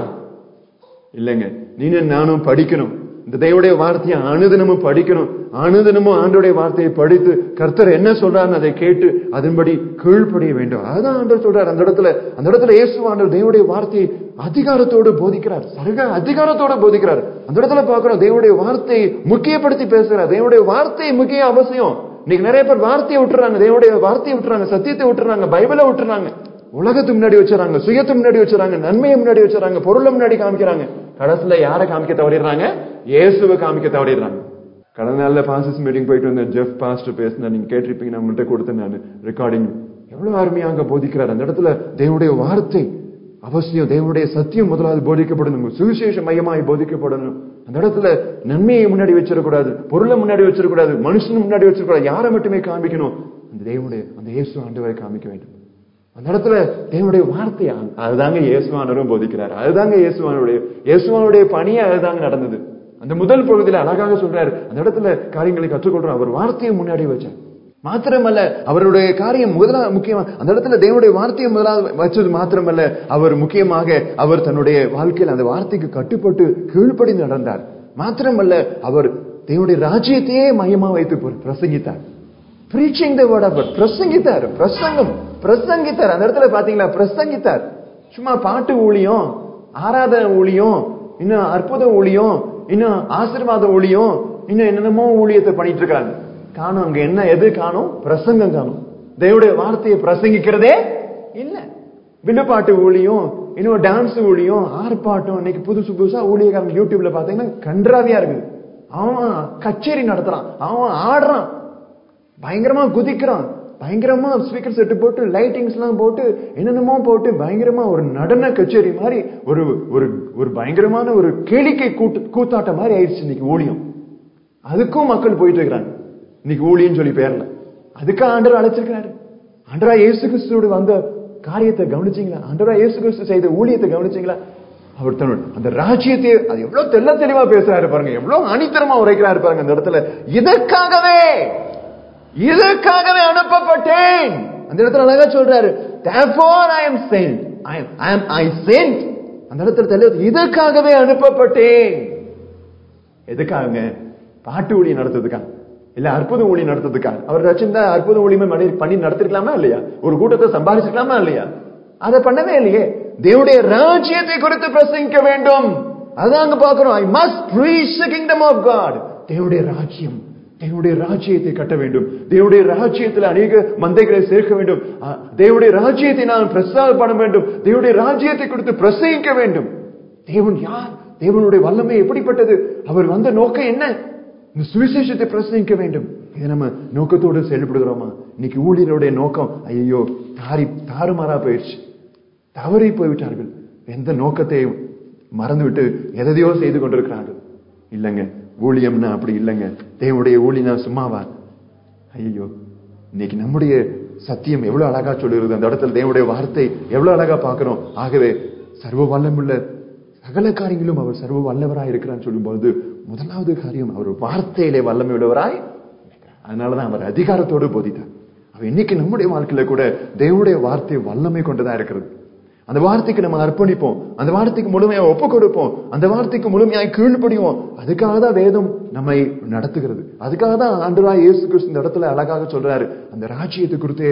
Speaker 1: இல்லைங்க நீனும் நானும் படிக்கணும் இந்த தேவடைய வார்த்தையை அனுதினமும் படிக்கணும் அனுதினமும் ஆண்டோடைய வார்த்தையை படித்து கர்த்தர் என்ன சொல்றாருன்னு அதை கேட்டு அதன்படி கீழ்ப்படிய வேண்டும் அதுதான் ஆண்டவர் சொல்றாரு அந்த இடத்துல அந்த இடத்துல இயேசு ஆண்டவர் தேவடைய வார்த்தையை அதிகாரத்தோடு போதிக்கிறார் சருக அதிகாரத்தோடு போதிக்கிறார் அந்த இடத்துல பார்க்கிறோம் தேவடைய வார்த்தையை முக்கியப்படுத்தி பேசுகிறார் தேவடைய வார்த்தை முக்கிய அவசியம் இன்னைக்கு நிறைய பேர் வார்த்தையை விட்டுறாங்க தேவடைய வார்த்தையை விட்டுறாங்க சத்தியத்தை விட்டுறாங்க பைபிளை விட்டுறாங்க உலகத்து முன்னாடி வச்சுறாங்க சுயத்து முன்னாடி வச்சுறாங்க நன்மையை முன்னாடி வச்சுறாங்க பொருளை முன்னாடி காமிக்கிறாங்க கடைசியில யாரை காமிக்க தவறிடுறாங்க இயேசுவை காமிக்க தவறிடுறாங்க கடந்த நாள்ல பாசிஸ் மீட்டிங் போயிட்டு வந்த ஜெஃப் பாஸ்டர் பேசினா நீங்க கேட்டிருப்பீங்க நான் உங்கள்கிட்ட கொடுத்தேன் நான் ரெக்கார்டிங் எவ்வளவு அருமையாக போதிக்கிறார் அந்த இடத்துல தேவனுடைய வார்த்தை அவசியம் தேவனுடைய சத்தியம் முதலாவது போதிக்கப்படணும் சுவிசேஷ மையமாய் போதிக்கப்படணும் அந்த இடத்துல நன்மையை முன்னாடி வச்சிடக்கூடாது பொருளை முன்னாடி வச்சிடக்கூடாது மனுஷன் முன்னாடி வச்சிடக்கூடாது யாரை மட்டுமே காமிக்கணும் அந்த தேவனுடைய அந்த இயேசு ஆண்டவரை காமிக்க வேண்டும் அந்த இடத்துல தேவனுடைய வார்த்தை அதுதாங்க இயேசுவானரும் போதிக்கிறார் அதுதாங்க இயேசுவானுடைய இயேசுவானுடைய பணியே அதுதாங்க நடந்தது அந்த முதல் பகுதியில அழகாக சொல்றாரு அந்த இடத்துல காரியங்களை கற்றுக்கொள்றோம் அவர் வார்த்தையை முன்னாடி வச்சார் மாத்திரமல்ல அவருடைய காரியம் முதலாவது முக்கியமா அந்த இடத்துல தேவனுடைய வார்த்தையை முதலாவது வச்சது மாத்திரமல்ல அவர் முக்கியமாக அவர் தன்னுடைய வாழ்க்கையில் அந்த வார்த்தைக்கு கட்டுப்பட்டு கீழ்ப்படி நடந்தார் மாத்திரமல்ல அவர் தேவனுடைய ராஜ்யத்தையே மையமா வைத்து பிரசங்கித்தார் பிரீச்சிங் த வேர்ட் ஆஃப் பிரசங்கித்தார் பிரசங்கம் பிரசங்கித்தார் அந்த இடத்துல பாத்தீங்களா பிரசங்கித்தார் சும்மா பாட்டு ஊழியம் ஆராதனை ஊழியம் இன்னும் அற்புத ஊழியம் இன்னும் ஆசீர்வாத ஊழியம் இன்னும் என்னென்னமோ ஊழியத்தை பண்ணிட்டு இருக்காங்க காணும் அங்க என்ன எது காணும் பிரசங்கம் காணும் தேவடைய வார்த்தையை பிரசங்கிக்கிறதே இல்ல வில்லுப்பாட்டு ஊழியம் இன்னும் டான்ஸ் ஊழியம் ஆர்ப்பாட்டம் இன்னைக்கு புதுசு புதுசா ஊழியக்காரங்க யூடியூப்ல பாத்தீங்கன்னா கன்றாவியா இருக்குது அவன் கச்சேரி நடத்துறான் அவன் ஆடுறான் பயங்கரமா குதிக்கிறான் பயங்கரமா ஸ்பீக்கர் செட்டு போட்டு லைட்டிங்ஸ் எல்லாம் போட்டு என்னென்னமோ போட்டு பயங்கரமா ஒரு நடன கச்சேரி மாதிரி ஒரு ஒரு ஒரு பயங்கரமான ஒரு கேளிக்கை கூட்டு கூத்தாட்ட மாதிரி ஆயிடுச்சு இன்னைக்கு ஊழியம் அதுக்கும் மக்கள் போயிட்டு இருக்கிறாங்க இன்னைக்கு ஊழியம் சொல்லி பேர்ல அதுக்கு ஆண்டர் அழைச்சிருக்கிறாரு ஆண்டரா இயேசு கிறிஸ்துவோட வந்த காரியத்தை கவனிச்சீங்களா ஆண்டரா இயேசு கிறிஸ்து செய்த ஊழியத்தை கவனிச்சீங்களா அவர் தன்னோட அந்த ராஜ்யத்தை அது எவ்வளவு தெல்ல தெளிவா பேசுறாரு பாருங்க எவ்வளவு அணித்தரமா உரைக்கிறாரு பாருங்க அந்த இடத்துல இதற்காகவே இதற்காகவே அனுப்பப்பட்டேன் அந்த இடத்துல அழகா சொல்றாரு therefore i am sent i am i am i sent அந்த இடத்துல தெளிவு இதற்காகவே அனுப்பப்பட்டேன் எதுக்காக பாட்டு ஊழியம் நடத்துறதுக்கா இல்ல அற்புத ஊழியம் நடத்துறதுக்கா அவர் ரச்சிந்தா அற்புத ஊழியமே பண்ணி நடத்திருக்கலாமா இல்லையா ஒரு கூட்டத்தை சம்பாதிச்சிருக்கலாமா இல்லையா அதை பண்ணவே இல்லையே தேவனுடைய ராஜ்யத்தை குறித்து பிரசங்கிக்க வேண்டும் அதான் அங்க பாக்குறோம் I must preach the kingdom of god தேவனுடைய ராஜ்யம் தேவனுடைய ராஜ்யத்தை கட்ட வேண்டும் தேவனுடைய ராஜ்யத்தில் அநேக மந்தைகளை சேர்க்க வேண்டும் தேவனுடைய ராஜ்யத்தை நான் பிரசாரம் பண்ண வேண்டும் தேவனுடைய ராஜ்யத்தை கொடுத்து பிரசங்கிக்க வேண்டும் தேவன் யார் தேவனுடைய வல்லமை எப்படிப்பட்டது அவர் வந்த நோக்கம் என்ன இந்த சுவிசேஷத்தை பிரசங்கிக்க வேண்டும் இதை நம்ம நோக்கத்தோடு செயல்படுகிறோமா இன்னைக்கு ஊழியருடைய நோக்கம் ஐயோ தாரி தாறுமாறா போயிடுச்சு தவறி போய்விட்டார்கள் எந்த நோக்கத்தை மறந்துவிட்டு எதையோ செய்து கொண்டிருக்கிறார்கள் இல்லைங்க ஊழியம்னா அப்படி இல்லைங்க தேவனுடைய ஊழினா சும்மாவா ஐயோ இன்னைக்கு நம்முடைய சத்தியம் எவ்வளவு அழகா சொல்லுகிறது அந்த இடத்துல தேவனுடைய வார்த்தை எவ்வளவு அழகா பார்க்கிறோம் ஆகவே சர்வ வல்லமுள்ள சகல காரியங்களும் அவர் சர்வ வல்லவராய் இருக்கிறான்னு சொல்லும்போது முதலாவது காரியம் அவர் வார்த்தையிலே வல்லமை உள்ளவராய் அதனாலதான் அவர் அதிகாரத்தோடு போதித்தார் அவர் இன்னைக்கு நம்முடைய வாழ்க்கையில கூட தேவனுடைய வார்த்தை வல்லமை கொண்டுதான் இருக்கிறது அந்த வார்த்தைக்கு நம்ம அர்ப்பணிப்போம் அந்த வார்த்தைக்கு முழுமையா ஒப்பு கொடுப்போம் அந்த வார்த்தைக்கு முழுமையாய் கீழ்ப்படிவோம் அதுக்காக தான் வேதம் நம்மை நடத்துகிறது அதுக்காக தான் ஆண்டராய் இயேசு கிறிஸ்து இந்த இடத்துல அழகாக சொல்றாரு அந்த ராஜ்யத்தை குறித்து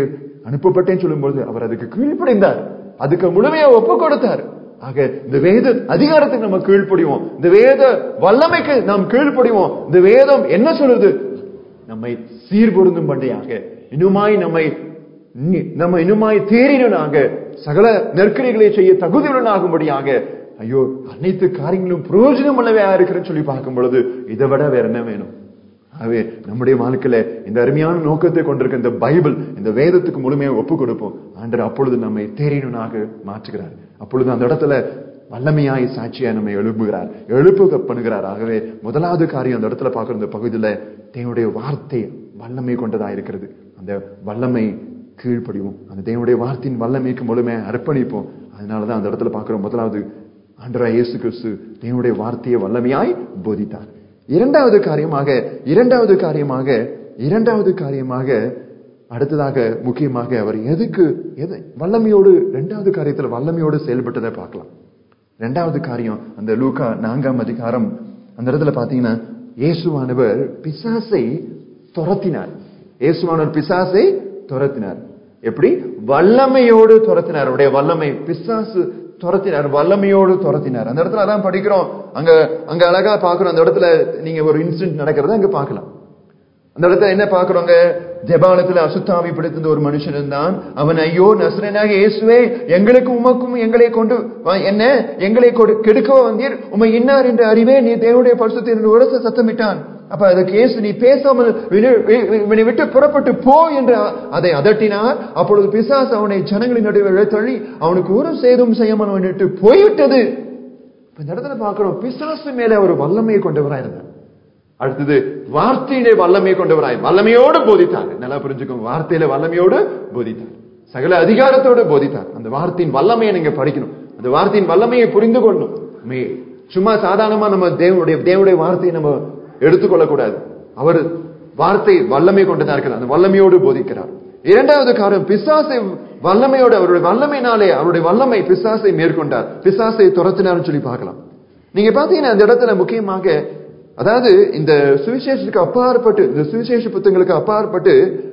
Speaker 1: அனுப்பப்பட்டேன்னு சொல்லும்போது அவர் அதுக்கு கீழ்ப்படிந்தார் அதுக்கு முழுமையா ஒப்பு கொடுத்தார் ஆக இந்த வேத அதிகாரத்துக்கு நம்ம கீழ்ப்படிவோம் இந்த வேத வல்லமைக்கு நாம் கீழ்ப்படிவோம் இந்த வேதம் என்ன சொல்லுது நம்மை சீர்பொருந்தும் பண்டியாக இன்னுமாய் நம்மை நி- நம்ம இன்னுமாய் தேறினாக சகல நெருக்கடிகளை செய்ய தகுதியுடனாகும்படியாக ஐயோ அனைத்து காரியங்களும் பிரயோஜனம் உள்ளவையா இருக்கிறேன்னு சொல்லி பார்க்கும் பொழுது இதை விட வேற என்ன வேணும் ஆகவே நம்முடைய வாழ்க்கையில இந்த அருமையான நோக்கத்தை கொண்டிருக்க இந்த பைபிள் இந்த வேதத்துக்கு முழுமையாக ஒப்பு கொடுப்போம் ஆண்டர் அப்பொழுது நம்மை தேறினனாக மாற்றுகிறார் அப்பொழுது அந்த இடத்துல வல்லமையாய் சாட்சியா நம்மை எழுப்புகிறார் எழுப்பு பண்ணுகிறார் ஆகவே முதலாவது காரியம் அந்த இடத்துல பார்க்கிற இந்த பகுதியில தேவனுடைய வார்த்தை வல்லமை கொண்டதா இருக்கிறது அந்த வல்லமை கீழ்ப்படிவோம் அந்த தேவனுடைய வார்த்தையின் வல்லமைக்கு முழுமையா அர்ப்பணிப்போம் அதனாலதான் அந்த இடத்துல பார்க்கிறோம் முதலாவது ஆண்டரா இயேசு கிறிஸ்து தேவனுடைய வார்த்தையை வல்லமையாய் போதித்தார் இரண்டாவது காரியமாக இரண்டாவது காரியமாக இரண்டாவது காரியமாக அடுத்ததாக முக்கியமாக அவர் எதுக்கு எது வல்லமையோடு இரண்டாவது காரியத்துல வல்லமையோடு செயல்பட்டதை பார்க்கலாம் இரண்டாவது காரியம் அந்த லூக்கா நான்காம் அதிகாரம் அந்த இடத்துல பாத்தீங்கன்னா இயேசுவானவர் பிசாசை துரத்தினார் இயேசுவானவர் பிசாசை துரத்தினார் எப்படி வல்லமையோடு துரத்தினார் அவருடைய வல்லமை பிசாசு துரத்தினார் வல்லமையோடு துரத்தினார் அந்த இடத்துல அதான் படிக்கிறோம் அங்க அங்க அழகா பாக்குறோம் அந்த இடத்துல நீங்க ஒரு இன்சிடென்ட் நடக்கிறத அங்க பார்க்கலாம் அந்த இடத்துல என்ன பாக்குறோங்க ஜெபாலத்துல அசுத்தாவி பிடித்திருந்த ஒரு மனுஷன் இருந்தான் அவன் ஐயோ நசரனாக இயேசுவே எங்களுக்கு உமக்கும் எங்களை கொண்டு வா- என்ன எங்களை கொடு- கெடுக்கவோ வந்தீர் உமை இன்னார் என்று அறிவே நீ தேவனுடைய பரிசுத்த என்று உரச சத்தமிட்டான் அப்ப அதுக்கு இயேசு நீ பேசாமல் வினு- வி- வி- இவனை விட்டு புறப்பட்டு போ என்று அ- அதை அதட்டினார் அப்பொழுது பிசாசு அவனை ஜனங்களின் நடுவே தள்ளி அவனுக்கு ஒரு சேதும் செய்யாமல் அவனை விட்டு போய்விட்டது இப்ப இந்த இடத்துல பார்க்கிறோம் பிசாசு மேல ஒரு வல்லமையை கொண்டவரா இருந்தார் அடுத்தது வார்த்தையிலே வல்லமை கொண்டவராய் வல்லமையோடு போதித்தார் நல்லா புரிஞ்சுக்கோங்க வார்த்தையில வல்லமையோடு போதித்தார் சகல அதிகாரத்தோடு போதித்தார் அந்த வார்த்தையின் வல்லமையை நீங்க படிக்கணும் அந்த வார்த்தையின் வல்லமையை புரிந்து கொள்ளணும் மே- சும்மா சாதாரணமா நம்ம தேவனுடைய தேவனுடைய வார்த்தையை நம்ம எடுத்துக்கொள்ள கூடாது அவர் வார்த்தை வல்லமை கொண்டதா இருக்கிறார் அந்த வல்லமையோடு போதிக்கிறார் இரண்டாவது காரணம் பிசாசை வல்லமையோடு அவருடைய வல்லமையினாலே அவருடைய வல்லமை பிசாசை மேற்கொண்டார் பிசாசை துரத்தினார்னு சொல்லி பார்க்கலாம் நீங்க பாத்தீங்கன்னா அந்த இடத்துல முக்கியமாக அதாவது இந்த சுவிசேஷத்துக்கு அப்பாற்பட்டு இந்த சுவிசேஷ புத்தகங்களுக்கு அப்பாற்பட்டு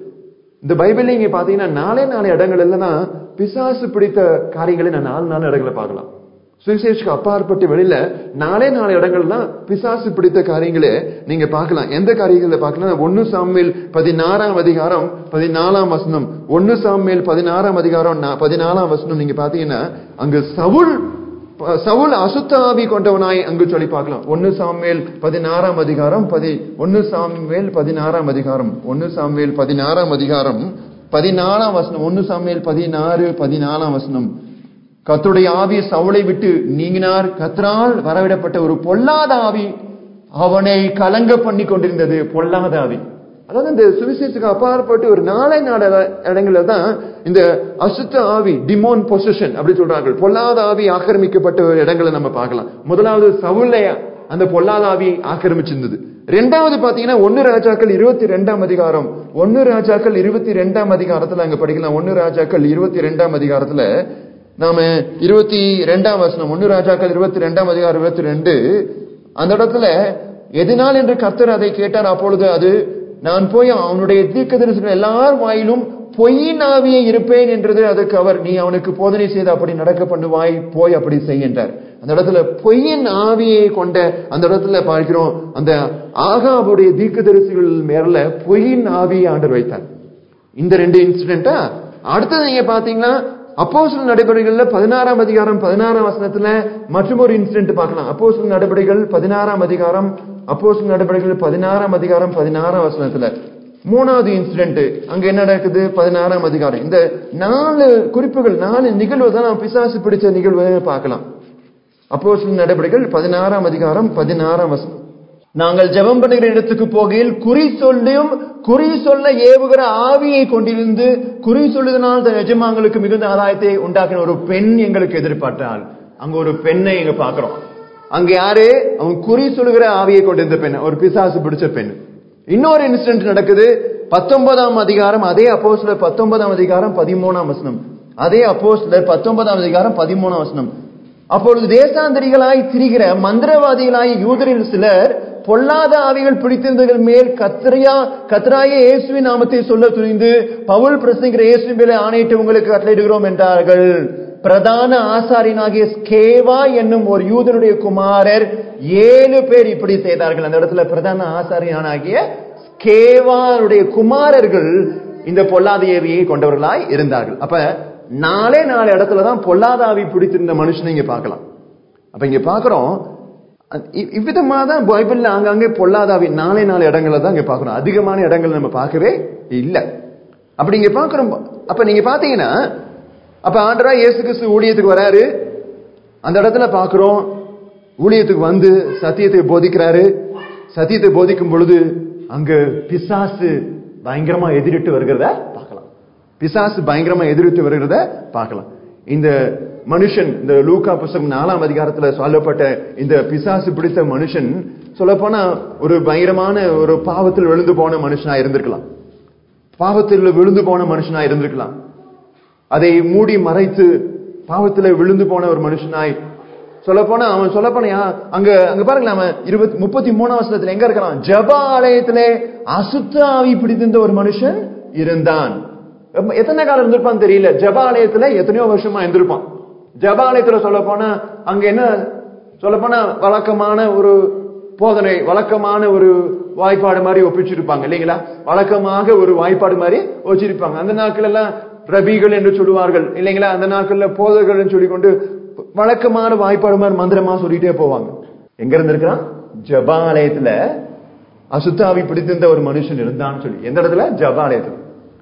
Speaker 1: இந்த பைபிள்ல நீங்க பாத்தீங்கன்னா நாலே நாலு இடங்கள் எல்லாம் பிசாசு பிடித்த காரியங்களை நான் நாலு நாலு இடங்களை பார்க்கலாம் சுவிசேஷத்துக்கு அப்பாற்பட்டு வெளியில நாலே நாலு இடங்கள்லாம் பிசாசு பிடித்த காரியங்களே நீங்க பார்க்கலாம் எந்த காரியங்களை பார்க்கலாம் ஒன்னு சாமியல் பதினாறாம் அதிகாரம் பதினாலாம் வசனம் ஒன்னு சாமியல் பதினாறாம் அதிகாரம் நா- பதினாலாம் வசனம் நீங்க பாத்தீங்கன்னா அங்கு சவுல் ப- சவுல் அசுத்த ஆவி கொண்டவனாய் அங்கு சொல்லி பார்க்கலாம் ஒன்னு சாமுவேல் பதினாறாம் அதிகாரம் பதி ஒன்னு சாமுவேல் பதினாறாம் அதிகாரம் ஒன்னு சாமுவேல் பதினாறாம் அதிகாரம் பதினாலாம் வசனம் ஒன்னு சாமுவேல் பதினாறு பதினாலாம் வசனம் கர்த்தருடைய ஆவி சவுளை விட்டு நீங்கினார் கத்தரால் வரவிடப்பட்ட ஒரு பொல்லாத ஆவி அவனை கலங்க பண்ணி கொண்டிருந்தது பொல்லாத ஆவி அதாவது இந்த சுவிசேஷத்துக்கு அப்பாற்பட்டு ஒரு நாளை நாட இடங்கள்ல தான் இந்த அசுத்த ஆவி டிமோன் பொசிஷன் அப்படி சொல்றார்கள் பொல்லாத ஆவி ஆக்கிரமிக்கப்பட்ட ஒரு இடங்களை நம்ம பார்க்கலாம் முதலாவது சவுளைய அந்த பொல்லாத ஆவி ஆக்கிரமிச்சிருந்தது ரெண்டாவது பாத்தீங்கன்னா ஒன்னு ராஜாக்கள் இருபத்தி ரெண்டாம் அதிகாரம் ஒன்னு ராஜாக்கள் இருபத்தி ரெண்டாம் அதிகாரத்துல அங்க படிக்கலாம் ஒன்னு ராஜாக்கள் இருபத்தி ரெண்டாம் அதிகாரத்துல நாம இருபத்தி ரெண்டாம் வசனம் ஒன்னு ராஜாக்கள் இருபத்தி ரெண்டாம் அதிகாரம் இருபத்தி ரெண்டு அந்த இடத்துல எதனால் என்று கர்த்தர் அதை கேட்டார் அப்பொழுது அது நான் போய் அவனுடைய தீர்க்கதரிசிகள் எல்லார் வாயிலும் பொய்யின் ஆவியே இருப்பேன் என்றது அதுக்கு அவர் நீ அவனுக்கு போதனை செய்து அப்படி நடக்க பண்ணுவாய் போய் அப்படி செய் என்றார் அந்த இடத்துல பொய்யின் ஆவியை கொண்ட அந்த இடத்துல பார்க்கிறோம் அந்த ஆகாவுடைய தீர்க்கதரிசிகள் மேல பொய்யின் ஆவியை ஆண்டர் வைத்தார் இந்த ரெண்டு இன்சிடென்ட்டா அடுத்தது நீங்க பாத்தீங்கன்னா அப்போஸ்தலர் நடவடிக்கைகள்ல பதினாறாம் அதிகாரம் பதினாறாம் வசனத்துல மற்றும் ஒரு இன்சிடென்ட் பார்க்கலாம் அப்போஸ்தலர் நடவடிக்கைகள் பதினாறாம் அதிகாரம் அப்போஸ்தலர் நடவடிக்கைகள் பதினாறாம் அதிகாரம் பதினாறாம் வசனத்துல மூணாவது இன்சிடென்ட் அங்க என்ன நடக்குது பதினாறாம் அதிகாரம் இந்த நாலு குறிப்புகள் நாலு நிகழ்வு தான் நம்ம பிசாசு பிடிச்ச நிகழ்வு பார்க்கலாம் அப்போஸ்தலர் நடவடிக்கைகள் பதினாறாம் அதிகாரம் பதினாறாம் வசனம் நாங்கள் ஜெபம் பண்ணுகிற இடத்துக்கு போகையில் குறி சொல்லியும் குறி சொல்ல ஏவுகிற ஆவியை கொண்டிருந்து குறி சொல்லுதனால் தன் எஜமான்களுக்கு மிகுந்த ஆதாயத்தை உண்டாக்கின ஒரு பெண் எங்களுக்கு எதிர்பார்த்தாள் அங்க ஒரு பெண்ணை எங்க பாக்குறோம் அங்க யாரு அவன் குறி சொல்லுகிற ஆவியை கொண்டிருந்த பெண் ஒரு பிசாசு பிடிச்ச பெண் இன்னொரு இன்சிடென்ட் நடக்குது பத்தொன்பதாம் அதிகாரம் அதே அப்போஸ்ல பத்தொன்பதாம் அதிகாரம் பதிமூணாம் வசனம் அதே அப்போஸ்ல பத்தொன்பதாம் அதிகாரம் பதிமூணாம் வசனம் அப்பொழுது தேசாந்தரிகளாய் திரிகிற மந்திரவாதிகளாய் யூதரில் சிலர் பொல்லாத ஆவிகள் பிடித்திருந்தவர்கள் மேல் கத்திரையா கத்திராய இயேசுவின் நாமத்தை சொல்ல துணிந்து பவுல் பிரசங்கிற இயேசுவின் மேலே ஆணையிட்டு உங்களுக்கு கட்டளையிடுகிறோம் என்றார்கள் பிரதான ஆசாரியனாகிய ஸ்கேவா என்னும் ஒரு யூதனுடைய குமாரர் ஏழு பேர் இப்படி செய்தார்கள் அந்த இடத்துல பிரதான ஆசாரியனாகிய ஸ்கேவாருடைய குமாரர்கள் இந்த பொல்லாத ஏவியை கொண்டவர்களாய் இருந்தார்கள் அப்ப நாலே நாலு இடத்துலதான் பொல்லாத ஆவி பிடித்திருந்த மனுஷனை இங்க பார்க்கலாம் அப்ப இங்க பாக்குறோம் இ- இவ்விதமா தான் பைபிள்ல அங்கங்கே பொல்லாதாவி நாலே நாலு இடங்களை தான் இங்க பாக்குறோம் அதிகமான இடங்கள் நம்ம பார்க்கவே இல்ல அப்படி இங்க பாக்குறோம் அப்ப நீங்க பாத்தீங்கன்னா அப்ப ஆண்டரா இயேசு கிறிஸ்து ஊழியத்துக்கு வராரு அந்த இடத்துல பாக்குறோம் ஊழியத்துக்கு வந்து சத்தியத்தை போதிக்கிறாரு சத்தியத்தை போதிக்கும் பொழுது அங்க பிசாசு பயங்கரமா எதிரிட்டு வருகிறத பார்க்கலாம் பிசாசு பயங்கரமா எதிரிட்டு வருகிறத பார்க்கலாம் இந்த மனுஷன் இந்த லூக்கா புஸ்தகம் நாலாம் அதிகாரத்துல சொல்லப்பட்ட இந்த பிசாசு பிடித்த மனுஷன் சொல்லப்போனா ஒரு பயங்கரமான ஒரு பாவத்தில் விழுந்து போன மனுஷனா இருந்திருக்கலாம் பாவத்தில் விழுந்து போன மனுஷனா இருந்திருக்கலாம் அதை மூடி மறைத்து பாவத்துல விழுந்து போன ஒரு மனுஷனாய் சொல்லப்போனா அவன் சொல்லப்போனா அங்க அங்க பாருங்களேன் அவன் இருபத்தி முப்பத்தி மூணாம் வருஷத்துல எங்க இருக்கிறான் ஜப ஆலயத்திலே அசுத்த ஆவி பிடித்திருந்த ஒரு மனுஷன் இருந்தான் எப்ப- எத்தனை காலம் இருந்திருப்பான் தெரியல ஜப ஆலயத்துல எத்தனையோ வருஷமா இருந்திருப்பான் ஜப ஆலயத்துல சொல்ல போனா அங்க என்ன சொல்ல போனா வழக்கமான ஒரு போதனை வழக்கமான ஒரு வாய்ப்பாடு மாதிரி ஒப்பிச்சிருப்பாங்க இல்லைங்களா வழக்கமாக ஒரு வாய்ப்பாடு மாதிரி வச்சிருப்பாங்க அந்த நாட்கள் எல்லாம் ரபிகள் என்று சொல்லுவார்கள் இல்லைங்களா அந்த நாட்கள்ல போதகர்கள் சொல்லிக்கொண்டு வழக்கமான வாய்ப்பாடு மாதிரி மந்திரமா சொல்லிட்டே போவாங்க எங்க இருந்திருக்கிறான் ஜபாலயத்துல அசுத்தாவி பிடித்திருந்த ஒரு மனுஷன் இருந்தான்னு சொல்லி எந்த இடத்துல ஜபாலயத்துல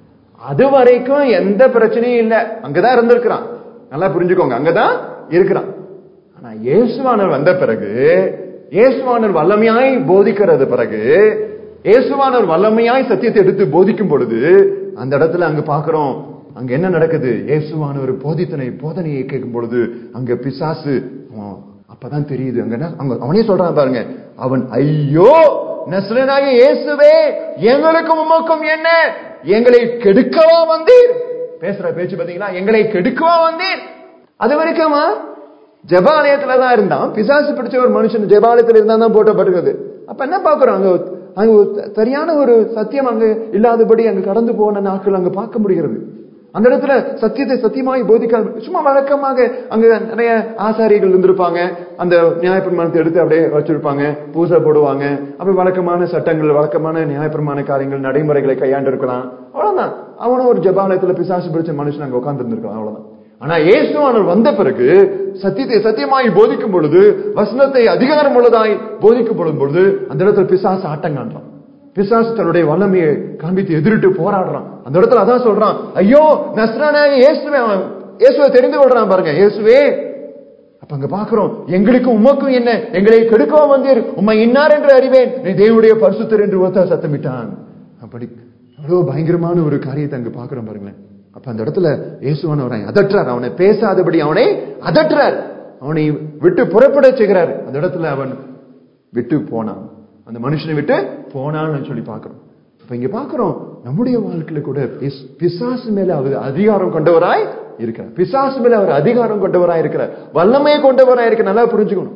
Speaker 1: அது வரைக்கும் எந்த பிரச்சனையும் இல்ல அங்கதான் இருந்திருக்கிறான் நல்லா புரிஞ்சுக்கோங்க அங்கதான் இருக்கிறான் ஆனா இயேசுவானர் வந்த பிறகு இயேசுவானர் வல்லமையாய் போதிக்கிறது பிறகு இயேசுவானர் வல்லமையாய் சத்தியத்தை எடுத்து போதிக்கும் பொழுது அந்த இடத்துல அங்க பாக்குறோம் அங்க என்ன நடக்குது இயேசுவானவர் போதித்தனை போதனையை கேட்கும் பொழுது அங்க பிசாசு அவன் அப்பதான் தெரியுது அங்க என்ன அங்க அவனே சொல்றான் பாருங்க அவன் ஐயோ நஸ்ரனாகிய இயேசுவே எங்களுக்கும் உமக்கும் என்ன எங்களை கெடுக்கவா வந்தீர் பேசுற பேச்சு பாத்தீங்களா எங்களை கெடுக்கவா வந்தீர் அது வரைக்குமா ஜபாலயத்துல தான் இருந்தான் பிசாசு பிடிச்ச ஒரு மனுஷன் ஜபாலயத்துல இருந்தா தான் போட்டப்பட்டிருக்குது அப்ப என்ன பாக்குறோம் அங்க அங்க ஒரு சரியான ஒரு சத்தியம் அங்க இல்லாதபடி அங்க கடந்து போன நாட்கள் அங்க பார்க்க முடிகிறது அந்த இடத்துல சத்தியத்தை சத்தியமாய் போதிக்க சும்மா வழக்கமாக அங்க நிறைய ஆசாரியர்கள் இருந்திருப்பாங்க அந்த நியாயப்பிரமாணத்தை எடுத்து அப்படியே வச்சிருப்பாங்க பூசை போடுவாங்க அப்ப வழக்கமான சட்டங்கள் வழக்கமான நியாயப்பிரமாண காரியங்கள் நடைமுறைகளை கையாண்டு இருக்கலாம் அவ்வளவுதான் அவனும் ஒரு ஜபாலயத்துல பிசாசு பிடிச்ச மனுஷன் அங்க உட்கார்ந்து இருந்திருக்கலாம் அவ்வளவுதான் ஆனா இயேசுவானவர் வந்த பிறகு சத்தியத்தை சத்தியமாய் போதிக்கும் பொழுது வசனத்தை அதிகாரம் உள்ளதாய் போதிக்கப்படும் பொழுது அந்த இடத்துல பிசாசு ஆட்டம் காண்றான் பிசாசு தன்னுடைய வல்லமையை காண்பித்து எதிரிட்டு போராடுறான் அந்த இடத்துல அதான் சொல்றான் ஐயோ நஸ்ரானாய இயேசுவே அவன் இயேசுவை தெரிந்து கொள்றான் பாருங்க இயேசுவே அப்ப அங்க பாக்குறோம் எங்களுக்கும் உமக்கும் என்ன எங்களை கெடுக்கவும் வந்தீர் உம்மை இன்னார் என்று அறிவேன் நீ தேவனுடைய பரிசுத்தர் என்று ஒருத்தா சத்தமிட்டான் அப்படி அவ்வளவு பயங்கரமான ஒரு காரியத்தை அங்க பாக்குறோம் பாருங்களேன் அப்ப அந்த இடத்துல இயேசுவான அவனை அதற்றார் அவனை பேசாதபடி அவனை அதற்றார் அவனை விட்டு புறப்பட செய்கிறார் அந்த இடத்துல அவன் விட்டு போனான் அந்த மனுஷனை விட்டு போனான்னு சொல்லி பார்க்கிறோம் அப்ப இங்க பார்க்கிறோம் நம்முடைய வாழ்க்கையில கூட பிஸ்- பிசாசு மேல அவர் அதிகாரம் கொண்டவராய் இருக்கிறார் பிசாசு மேல அவர் அதிகாரம் கொண்டவராய் இருக்கிறார் வல்லமையை கொண்டவராய் இருக்க நல்லா புரிஞ்சுக்கணும்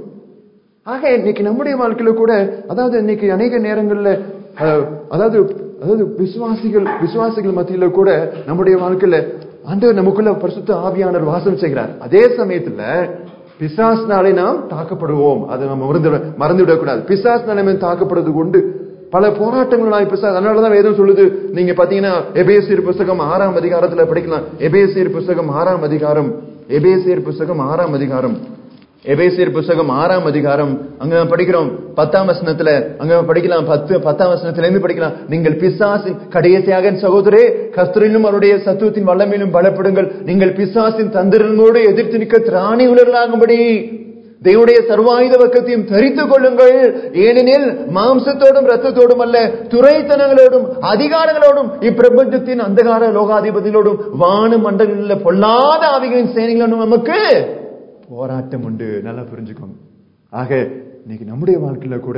Speaker 1: ஆக இன்னைக்கு நம்முடைய வாழ்க்கையில கூட அதாவது இன்னைக்கு அநேக நேரங்கள்ல அஹ், அதாவது அதாவது விசுவாசிகள் விசுவாசிகள் மத்தியில கூட நம்முடைய வாழ்க்கையில ஆண்டவர் நமக்குள்ள பரிசுத்த ஆவியானவர் வாசம் செய்கிறார் அதே சமயத்துல பிசாசினாலே நாம் தாக்கப்படுவோம் அதை நம்ம மறந்து மறந்து விடக்கூடாது பிசாசினாலே நாம் தாக்கப்படுவது கொண்டு பல போராட்டங்களாய் பிசாஸ் அதனாலதான் வேதம் சொல்லுது நீங்க பாத்தீங்கன்னா எபேசியர் புஸ்தகம் ஆறாம் அதிகாரத்துல படிக்கலாம் எபேசியர் புஸ்தகம் ஆறாம் அதிகாரம் எபேசியர் புஸ்தகம் ஆறாம் அதிகாரம் எபேசியர் புஸ்தகம் ஆறாம் அதிகாரம் அங்க படிக்கிறோம் பத்தாம் வசனத்துல அங்க படிக்கலாம் பத்து பத்தாம் வசனத்துல இருந்து படிக்கலாம் நீங்கள் பிசாசின் கடைசியாக என் சகோதரே கஸ்தரிலும் அவருடைய சத்துவத்தின் வல்லமையிலும் பலப்படுங்கள் நீங்கள் பிசாசின் தந்திரங்களோடு எதிர்த்து நிற்க திராணி உலர்களாகும்படி தேவனுடைய சர்வாயுத பக்கத்தையும் தரித்துக் கொள்ளுங்கள் ஏனெனில் மாம்சத்தோடும் ரத்தத்தோடும் அல்ல துறைத்தனங்களோடும் அதிகாரங்களோடும் இப்பிரபஞ்சத்தின் அந்தகார லோகாதிபதிகளோடும் வான மண்டலங்களில் பொல்லாத ஆவிகளின் சேனைகளோடும் நமக்கு போராட்டம் உண்டு நல்லா புரிஞ்சுக்கோங்க ஆக இன்னைக்கு நம்முடைய வாழ்க்கையில கூட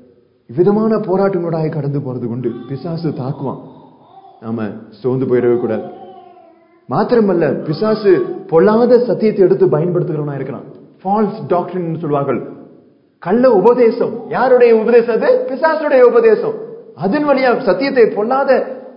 Speaker 1: விதமான போராட்டங்களோட கடந்து போறது உண்டு பிசாசு தாக்குவான் நாம சோர்ந்து போயிடவே கூடாது மாத்திரமல்ல பிசாசு பொல்லாத சத்தியத்தை எடுத்து பயன்படுத்துகிறவனா இருக்கிறான் ஃபால்ஸ் டாக்டரின் சொல்வார்கள் கள்ள உபதேசம் யாருடைய உபதேசம் அது பிசாசுடைய உபதேசம் அதன் வழியா சத்தியத்தை பொல்லாத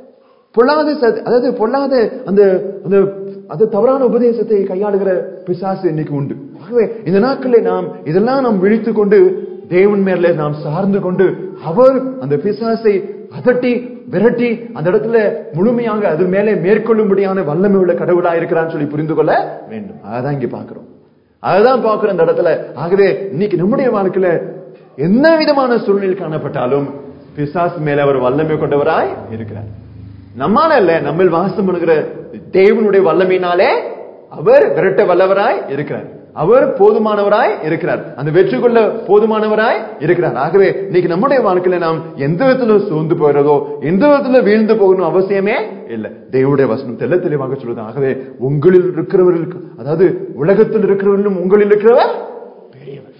Speaker 1: பொல்லாத சத்- அதாவது பொல்லாத அந்த அந்த அது தவறான உபதேசத்தை கையாளுகிற பிசாசு இன்னைக்கு உண்டு ஆகவே இந்த நாட்களில் நாம் இதெல்லாம் நாம் விழித்துக் கொண்டு தேவன் மேல நாம் சார்ந்து கொண்டு அவர் அந்த பிசாசை அதட்டி விரட்டி அந்த இடத்துல முழுமையாக அது மேலே மேற்கொள்ளும்படியான வல்லமை உள்ள கடவுளா இருக்கிறான்னு சொல்லி புரிந்து கொள்ள வேண்டும் அதான் இங்க பாக்குறோம் அதுதான் பாக்குறோம் இந்த இடத்துல ஆகவே இன்னைக்கு நம்முடைய வாழ்க்கையில என்ன விதமான சூழ்நிலை காணப்பட்டாலும் பிசாசு மேல அவர் வல்லமை கொண்டவராய் இருக்கிறார் நம்மால இல்ல நம்மில் வாசம் பண்ணுகிற தேவனுடைய வல்லமையினாலே அவர் விரட்ட வல்லவராய் இருக்கிறார் அவர் போதுமானவராய் இருக்கிறார் அந்த வெற்றி கொள்ள போதுமானவராய் இருக்கிறார் ஆகவே இன்னைக்கு நம்முடைய வாழ்க்கையில நாம் எந்த விதத்துல சோர்ந்து போகிறதோ எந்த விதத்துல வீழ்ந்து போகணும் அவசியமே இல்ல தேவனுடைய வசனம் தெள்ள தெளிவாக சொல்லுது ஆகவே உங்களில் இருக்கிறவர்களுக்கு அதாவது உலகத்தில் இருக்கிறவர்களும் உங்களில் இருக்கிறவர் பெரியவர்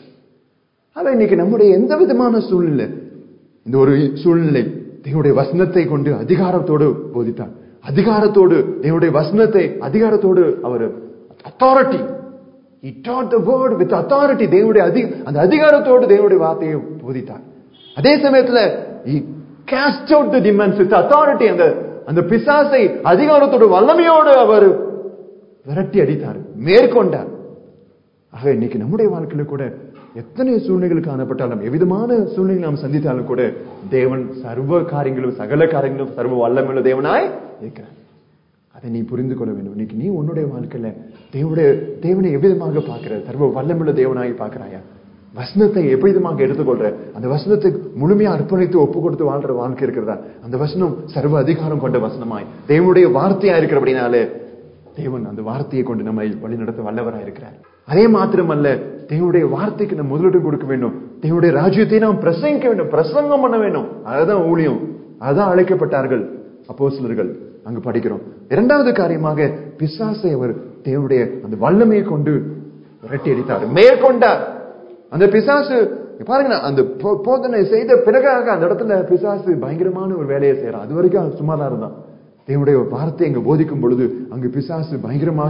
Speaker 1: ஆக இன்னைக்கு நம்முடைய எந்த விதமான சூழ்நிலை இந்த ஒரு சூழ்நிலை தேவனுடைய வசனத்தை கொண்டு அதிகாரத்தோடு போதித்தார் அதிகாரத்தோடு தேவனுடைய வசனத்தை அதிகாரத்தோடு அவர் authority He taught the word with authority தேவனுடைய அதி அந்த அதிகாரத்தோடு தேவனுடைய வார்த்தையை போதித்தார் அதே சமயத்துல he cast out the demons with authority அந்த அந்த பிசாசை அதிகாரத்தோடு வல்லமையோடு அவர் விரட்டி அடித்தார் மேற்கொண்டார் ஆக இன்னைக்கு நம்முடைய வாழ்க்கையில கூட எத்தனை சூழ்நிலைகள் காணப்பட்டாலும் எவ்விதமான சூழ்நிலை நாம் சந்தித்தாலும் கூட தேவன் சர்வ காரியங்களும் சகல காரியங்களும் சர்வ வல்லமுள்ள தேவனாய் இருக்கிறார் அதை நீ புரிந்து கொள்ள வேண்டும் இன்னைக்கு நீ உன்னுடைய வாழ்க்கையில தேவனுடைய தேவனை எவ்விதமாக பார்க்கிற சர்வ வல்லமுள்ள தேவனாய் பார்க்கிறாயா வசனத்தை எவ்விதமாக எடுத்துக்கொள்ற அந்த வசனத்தை முழுமையா அர்ப்பணித்து ஒப்பு கொடுத்து வாழ்ற வாழ்க்கை இருக்கிறதா அந்த வசனம் சர்வ அதிகாரம் கொண்ட வசனமாய் தேவனுடைய வார்த்தையா இருக்கிறபடினாலே தேவன் அந்த வார்த்தையை கொண்டு நம்மை வழிநடத்த வல்லவராய் இருக்கிறார் அதே மாத்திரமல்ல தேவனுடைய வார்த்தைக்கு நம்ம முதலிடம் கொடுக்க வேண்டும் தேவனுடைய ராஜ்யத்தை நாம் பிரசங்கிக்க வேண்டும் பிரசங்கம் பண்ண வேண்டும் அதுதான் ஊழியம் அதுதான் அழைக்கப்பட்டார்கள் அப்போஸ்தலர்கள் அங்கு படிக்கிறோம் இரண்டாவது காரியமாக பிசாசை அவர் தேவனுடைய அந்த வல்லமையை கொண்டு விரட்டி அடித்தார் மேற்கொண்டார் அந்த பிசாசு பாருங்க அந்த போ- போதனை செய்த பிறகாக அந்த இடத்துல பிசாசு பயங்கரமான ஒரு வேலையை செய்யறான் அது வரைக்கும் அவன் சும்மா தான் இருந்தான் தேவனுடைய வார்த்தை அங்க போதிக்கும் பொழுது அங்கு பிசாசு பயங்கரமாக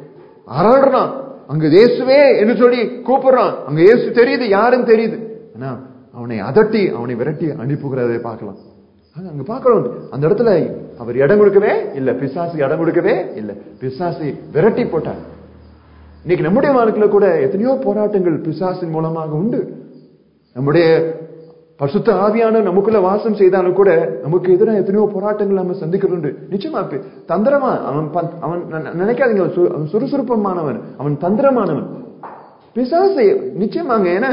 Speaker 1: அரடுறான் அங்கு இயேசுவே என்று சொல்லி கூப்பிடுறான் அங்க இயேசு தெரியுது யாருன்னு தெரியுது ஆனா அவனை அதட்டி அவனை விரட்டி அனுப்புகிறதை பார்க்கலாம் ஆனா, அங்க பார்க்கணும் அந்த இடத்துல அவர் இடம் கொடுக்கவே இல்ல பிசாசு இடம் கொடுக்கவே இல்ல பிசாசை விரட்டி போட்டார் இன்னைக்கு நம்முடைய வாழ்க்கையில கூட எத்தனையோ போராட்டங்கள் பிசாசின் மூலமாக உண்டு நம்முடைய பசுத்த ஆவியான நமக்குள்ள வாசம் செய்தாலும் கூட நமக்கு எதிராக எத்தனையோ போராட்டங்கள் நம்ம சந்திக்கிறது உண்டு நிச்சயமா பி- தந்திரமா அவன் பந்த்- அவன் ந- நினைக்காதீங்க அவன் சு- அவன் சுறுசுறுப்பமானவன் அவன் தந்திரமானவன் பிசாசு நிச்சயமாங்க ஏன்னா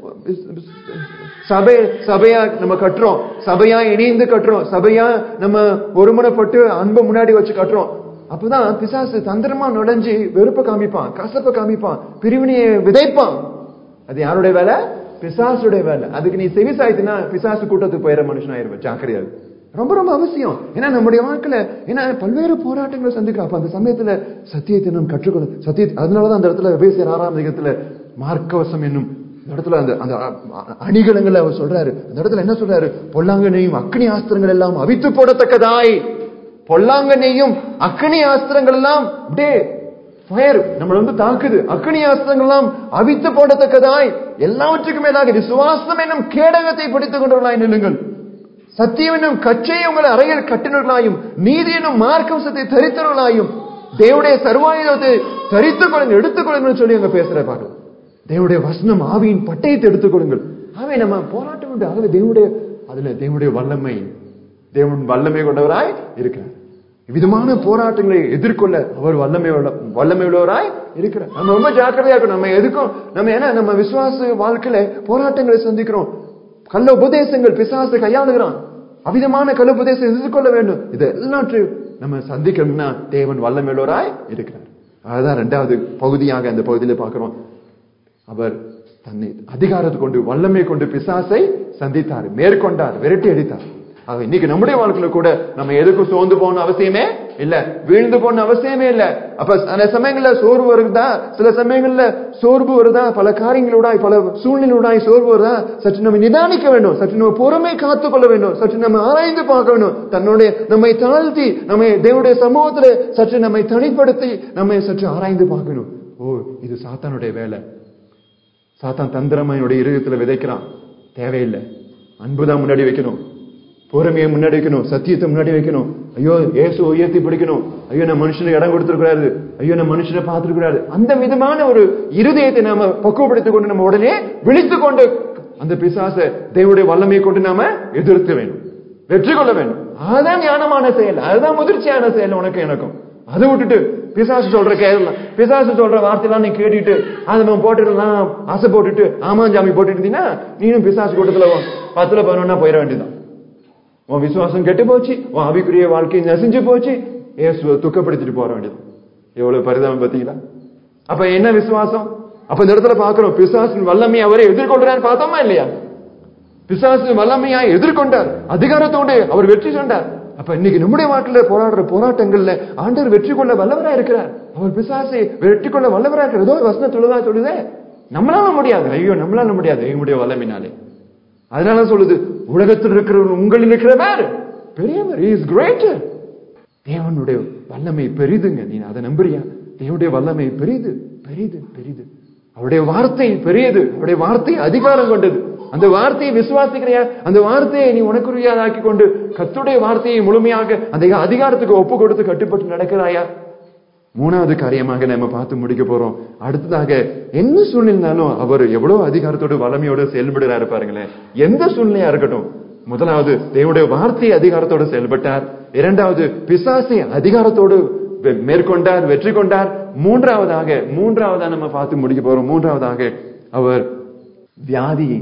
Speaker 1: சபை சபையா நம்ம கட்டுறோம் சபையா இணைந்து கட்டுறோம் சபையா நம்ம ஒருமுனைப்பட்டு அன்பை முன்னாடி வச்சு கட்டுறோம் அப்பதான் பிசாசு தந்திரமா நுழைஞ்சு வெறுப்பை காமிப்பான் கசப்பை காமிப்பான் பிரிவினையை விதைப்பான் அது யாருடைய வேலை பிசாசுடைய வேலை அதுக்கு நீ செவி சாய்த்தினா பிசாசு கூட்டத்துக்கு போயிட மனுஷன் ஆயிருவ ஜாக்கிரதையா இரு. ரொம்ப ரொம்ப அவசியம் ஏன்னா நம்முடைய வாழ்க்கையில ஏன்னா பல்வேறு போராட்டங்களை சந்திக்கிறோம் அப்ப அந்த சமயத்துல சத்தியத்தை நாம் கற்றுக்கொள்ள சத்திய அதனாலதான் அந்த இடத்துல பேசிய ஆறாம் அதிகத்துல மார்க்கவசம் என்னும் இந்த இடத்துல அந்த அந்த அ- அணிகலங்களை அவர் சொல்றாரு அந்த இடத்துல என்ன சொல்றாரு பொல்லாங்கனையும் அக்னி ஆஸ்திரங்கள் எல்லாம் அவித்து போடத்தக்கதாய் பொல்லாங்கனையும் அக்னி ஆஸ்திரங்கள் எல்லாம் அப்படியே ஃபயர் நம்மள வந்து தாக்குது அக்னி ஆஸ்திரங்கள் எல்லாம் அவித்து போடத்தக்கதாய் எல்லாவற்றுக்கும் மேலாக விசுவாசம் என்னும் கேடகத்தை பிடித்துக் கொண்டவர்களாய் நில்லுங்கள் சத்தியம் என்னும் கச்சையை உங்கள் அறையில் கட்டினவர்களாயும் நீதி என்னும் மார்க்கவசத்தை தரித்தவர்களாயும் தேவனுடைய சர்வாயுதத்தை தரித்துக் கொள்ளுங்கள் எடுத்துக் கொள்ளுங்கள் சொல்லி அங்க பேசுற பார்க்கலாம் தேவனுடைய வசனம் ஆவியின் பட்டயத்தை எடுத்துக் கொள்ளுங்கள் ஆகவே நம்ம போராட்டம் உண்டு ஆகவே தேவனுடைய அதுல தேவனுடைய வல்லமை தேவன் வல்லமை கொண்டவராய் இருக்கிறார் விதமான போராட்டங்களை எதிர்கொள்ள அவர் வல்லமை உள்ள- வல்லமை உள்ளவராய் இருக்கிறார் நம்ம ரொம்ப ஜாக்கிரதையா இருக்கணும் நம்ம எதுக்கும் நம்ம ஏன்னா நம்ம விசுவாச வாழ்க்கையில போராட்டங்களை சந்திக்கிறோம் கள்ள உபதேசங்கள் பிசாசு கையாளுகிறான் அவிதமான கள்ள உபதேசம் எதிர்கொள்ள வேண்டும் இது எல்லாற்றையும் நம்ம சந்திக்கணும்னா தேவன் வல்லமையுள்ளவராய் இருக்கிறார் அதுதான் ரெண்டாவது பகுதியாக அந்த பகுதியில பார்க்கிறோம் அவர் தன்னை அதிகாரத்தை கொண்டு வல்லமை கொண்டு பிசாசை சந்தித்தார் மேற்கொண்டார் விரட்டி அடித்தார் ஆக இன்னைக்கு நம்முடைய வாழ்க்கையில கூட நம்ம எதுக்கும் சோர்ந்து போகணும் அவசியமே இல்ல வீழ்ந்து போகணும் அவசியமே இல்ல அப்ப சில சமயங்கள்ல சோர்வு வருதா சில சமயங்கள்ல சோர்வு வருதா பல காரியங்களோடாய் பல சூழ்நிலையோடாய் சோர்வு வருதா சற்று நம்ம நிதானிக்க வேண்டும் சற்று நம்ம பொறுமை காத்துக் கொள்ள வேண்டும் சற்று நம்ம ஆராய்ந்து பார்க்க வேண்டும் தன்னுடைய நம்மை தாழ்த்தி நம்மை தேவனுடைய சமூகத்துல சற்று நம்மை தனிப்படுத்தி நம்மை சற்று ஆராய்ந்து பார்க்கணும் ஓ இது சாத்தானுடைய வேலை சாத்தான் தந்திரமா என்னுடைய இருதயத்துல விதைக்கிறான் தேவையில்லை அன்புதான் முன்னாடி வைக்கணும் பொறுமையை முன்னாடி வைக்கணும் சத்தியத்தை முன்னாடி வைக்கணும் ஐயோ இயேசு உயர்த்தி பிடிக்கணும் ஐயோ நான் மனுஷனுக்கு இடம் கொடுத்திருக்கிறாரு ஐயோ நான் மனுஷனை பார்த்திருக்கிறாரு அந்த விதமான ஒரு இருதயத்தை நாம பக்குவப்படுத்திக் கொண்டு நம்ம உடனே விழித்துக் கொண்டு அந்த பிசாச தேவனுடைய வல்லமையை கொண்டு நாம எதிர்க்க வேண்டும் வெற்றி கொள்ள வேண்டும் அதுதான் ஞானமான செயல் அதுதான் முதிர்ச்சியான செயல் உனக்கு எனக்கும் அதை விட்டுட்டு பிசாசு சொல்ற கேட்கலாம் பிசாசு சொல்ற வார்த்தையெல்லாம் நீ கேட்டுட்டு அதை நம்ம போட்டுடலாம் ஆசை போட்டுட்டு ஆமாஞ்சாமி போட்டுட்டு இருந்தீங்கன்னா நீனும் பிசாசு கூட்டத்துல பத்துல பதினொன்னா போயிட வேண்டியதான் உன் விசுவாசம் கெட்டு போச்சு உன் அபிக்குரிய வாழ்க்கை நசிஞ்சு போச்சு இயேசுவை துக்கப்படுத்திட்டு போற வேண்டியது எவ்வளவு பரிதாபம் பாத்தீங்களா அப்ப என்ன விசுவாசம் அப்ப இந்த இடத்துல பாக்குறோம் பிசாசின் வல்லமை அவரை எதிர்கொள்றான்னு பார்த்தோமா இல்லையா பிசாசு வல்லமையா எதிர்கொண்டார் அதிகாரத்தோடு அவர் வெற்றி கொண்டார் அப்ப இன்னைக்கு நம்முடைய வாழ்க்கையில போராடுற போராட்டங்கள்ல ஆண்டவர் வெற்றி கொள்ள வல்லவரா இருக்கிறார் அவர் பிசாசை வெற்றி கொள்ள வல்லவரா இருக்கிறார் ஏதோ ஒரு வசனத்துலதான் சொல்லுதே நம்மளால முடியாது ஐயோ நம்மளால முடியாது எங்களுடைய வல்லமைனாலே அதனால சொல்லுது உலகத்தில் இருக்கிறவர் உங்களில் இருக்கிறவர் பெரியவர் இஸ் கிரேட்டர் தேவனுடைய வல்லமை பெரிதுங்க நீ அதை நம்புறியா தேவனுடைய வல்லமை பெரிது பெரிது பெரிது அவருடைய வார்த்தை பெரியது அவருடைய வார்த்தை அதிகாரம் கொண்டது அந்த வார்த்தையை விசுவாசிக்கிறியா அந்த வார்த்தையை நீ உனக்குரியாதாக்கி கொண்டு கத்துடைய வார்த்தையை முழுமையாக அந்த அதிகாரத்துக்கு ஒப்பு கொடுத்து கட்டுப்பட்டு நடக்கிறாயா மூணாவது காரியமாக நம்ம பார்த்து முடிக்க போறோம் அடுத்ததாக என்ன சூழ்நிலைனாலும் அவர் எவ்வளவு அதிகாரத்தோடு வல்லமையோடு செயல்படுறாரு பாருங்களேன் எந்த சூழ்நிலையா இருக்கட்டும் முதலாவது தேவனுடைய வார்த்தை அதிகாரத்தோடு செயல்பட்டார் இரண்டாவது பிசாசை அதிகாரத்தோடு வெ- மேற்கொண்டார் வெற்றி கொண்டார் மூன்றாவதாக மூன்றாவதா நம்ம பார்த்து முடிக்க போறோம் மூன்றாவதாக அவர் வியாதியை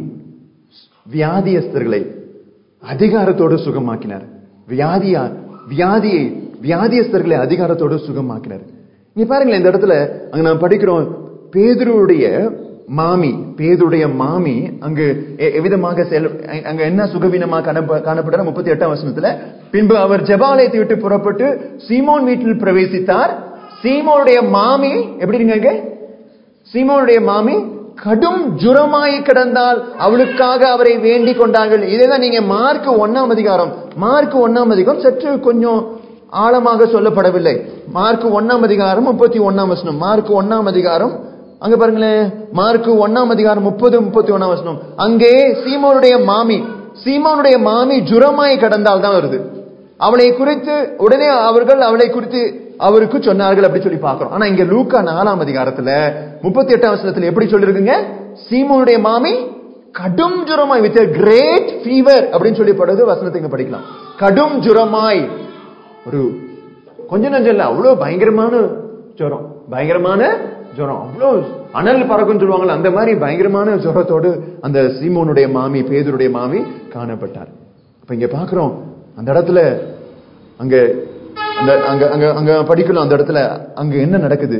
Speaker 1: வியாதியஸ்தர்களை அதிகாரத்தோடு சுகமாக்கினார் வியாதியா வியாதியை வியாதியஸ்தர்களை அதிகாரத்தோடு சுகமாக்கினார் நீ பாருங்களேன் இந்த இடத்துல அங்க நான் படிக்கிறோம் பேதுருடைய மாமி பேதுடைய மாமி அங்கு எ- எவ்விதமாக செயல் அ- அங்க என்ன சுகவீனமாக காணப்ப- காணப்படுற முப்பத்தி எட்டாம் வசனத்துல பின்பு அவர் ஜெபாலயத்தை விட்டு புறப்பட்டு சீமோன் வீட்டில் பிரவேசித்தார் சீமோனுடைய மாமி எப்படி இருங்க சீமோனுடைய மாமி கடும் ஜுரமாய் கிடந்தால் அவளுக்காக அவரை வேண்டிக் கொண்டார்கள் இதேதான் நீங்க மார்க் ஒன்னாம் அதிகாரம் மார்க் ஒன்னாம் அதிகாரம் சற்று கொஞ்சம் ஆழமாக சொல்லப்படவில்லை மார்க் ஒன்னாம் அதிகாரம் முப்பத்தி ஒன்னாம் வசனம் மார்க் ஒன்னாம் அதிகாரம் அங்க பாருங்களேன் மார்க் ஒன்னாம் அதிகாரம் முப்பது முப்பத்தி ஒன்னாம் வசனம் அங்கே சீமோனுடைய மாமி சீமோனுடைய மாமி ஜுரமாய் கிடந்தால் தான் வருது அவளை குறித்து உடனே அவர்கள் அவளை குறித்து அவருக்கு சொன்னார்கள் அப்படி சொல்லி பார்க்கிறோம் ஆனா இங்க லூக்கா நாலாம் அதிகாரத்துல முப்பத்தி எட்டாம் வசனத்துல எப்படி சொல்லிருக்குங்க சீமோனுடைய மாமி கடும் ஜுரமாய் வித் கிரேட் ஃபீவர் அப்படின்னு சொல்லி படுறது வசனத்தை இங்க படிக்கலாம் கடும் ஜுரமாய் ஒரு கொஞ்ச நஞ்சம் இல்ல அவ்வளவு பயங்கரமான ஜுரம் பயங்கரமான ஜுரம் அவ்வளவு அனல் பறக்கும் சொல்லுவாங்கல்ல அந்த மாதிரி பயங்கரமான ஜுரத்தோடு அந்த சீமோனுடைய மாமி பேதுருடைய மாமி காணப்பட்டார் அப்ப இங்க பாக்குறோம் அந்த இடத்துல அங்க அந்த அங்க அங்க அங்க படிக்கலாம் அந்த இடத்துல அங்க என்ன நடக்குது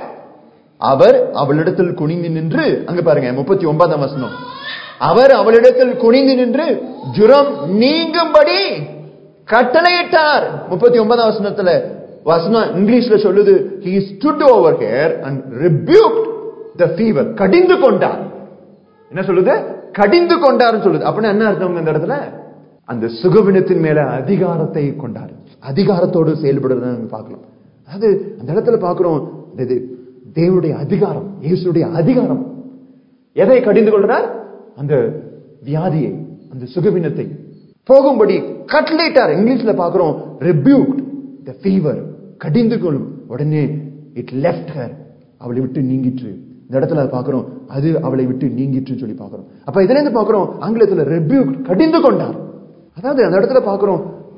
Speaker 1: அவர் அவளிடத்தில் குனிந்து நின்று அங்க பாருங்க முப்பத்தி ஒன்பதாம் வசனம் அவர் அவளிடத்தில் குனிந்து நின்று ஜுரம் நீங்கும்படி கட்டளையிட்டார் முப்பத்தி ஒன்பதாம் வசனத்துல வசனம் இங்கிலீஷ்ல சொல்லுது he stood over here and rebuked the fever கடிந்து கொண்டார் என்ன சொல்லுது கடிந்து கொண்டார்னு சொல்லுது அப்படின்னா என்ன அர்த்தம் இந்த இடத்துல அந்த சுகவினத்தின் மேல அதிகாரத்தை கொண்டார் அதிகாரத்தோடு செயல்படுறத நம்ம பார்க்கலாம் அது அந்த இடத்துல பார்க்கிறோம் இது தேவனுடைய அதிகாரம் இயேசுடைய அதிகாரம் எதை கடிந்து கொள்றார் அந்த வியாதியை அந்த சுகவினத்தை போகும்படி கட்லேட்டார் இங்கிலீஷ்ல பார்க்கிறோம் rebuked the fever கடிந்து கொள்ளும் உடனே இட் லெஃப்ட் ஹர் அவளை விட்டு நீங்கிற்று இந்த இடத்துல பார்க்கிறோம் அது அவளை விட்டு நீங்கிற்றுன்னு சொல்லி பார்க்கிறோம் அப்ப இதுல இருந்து பார்க்கிறோம் ஆங்கிலத்துல rebuked கடிந்து கொண்டார் அதாவது அந்த இடத்துல பார்க்கிறோம்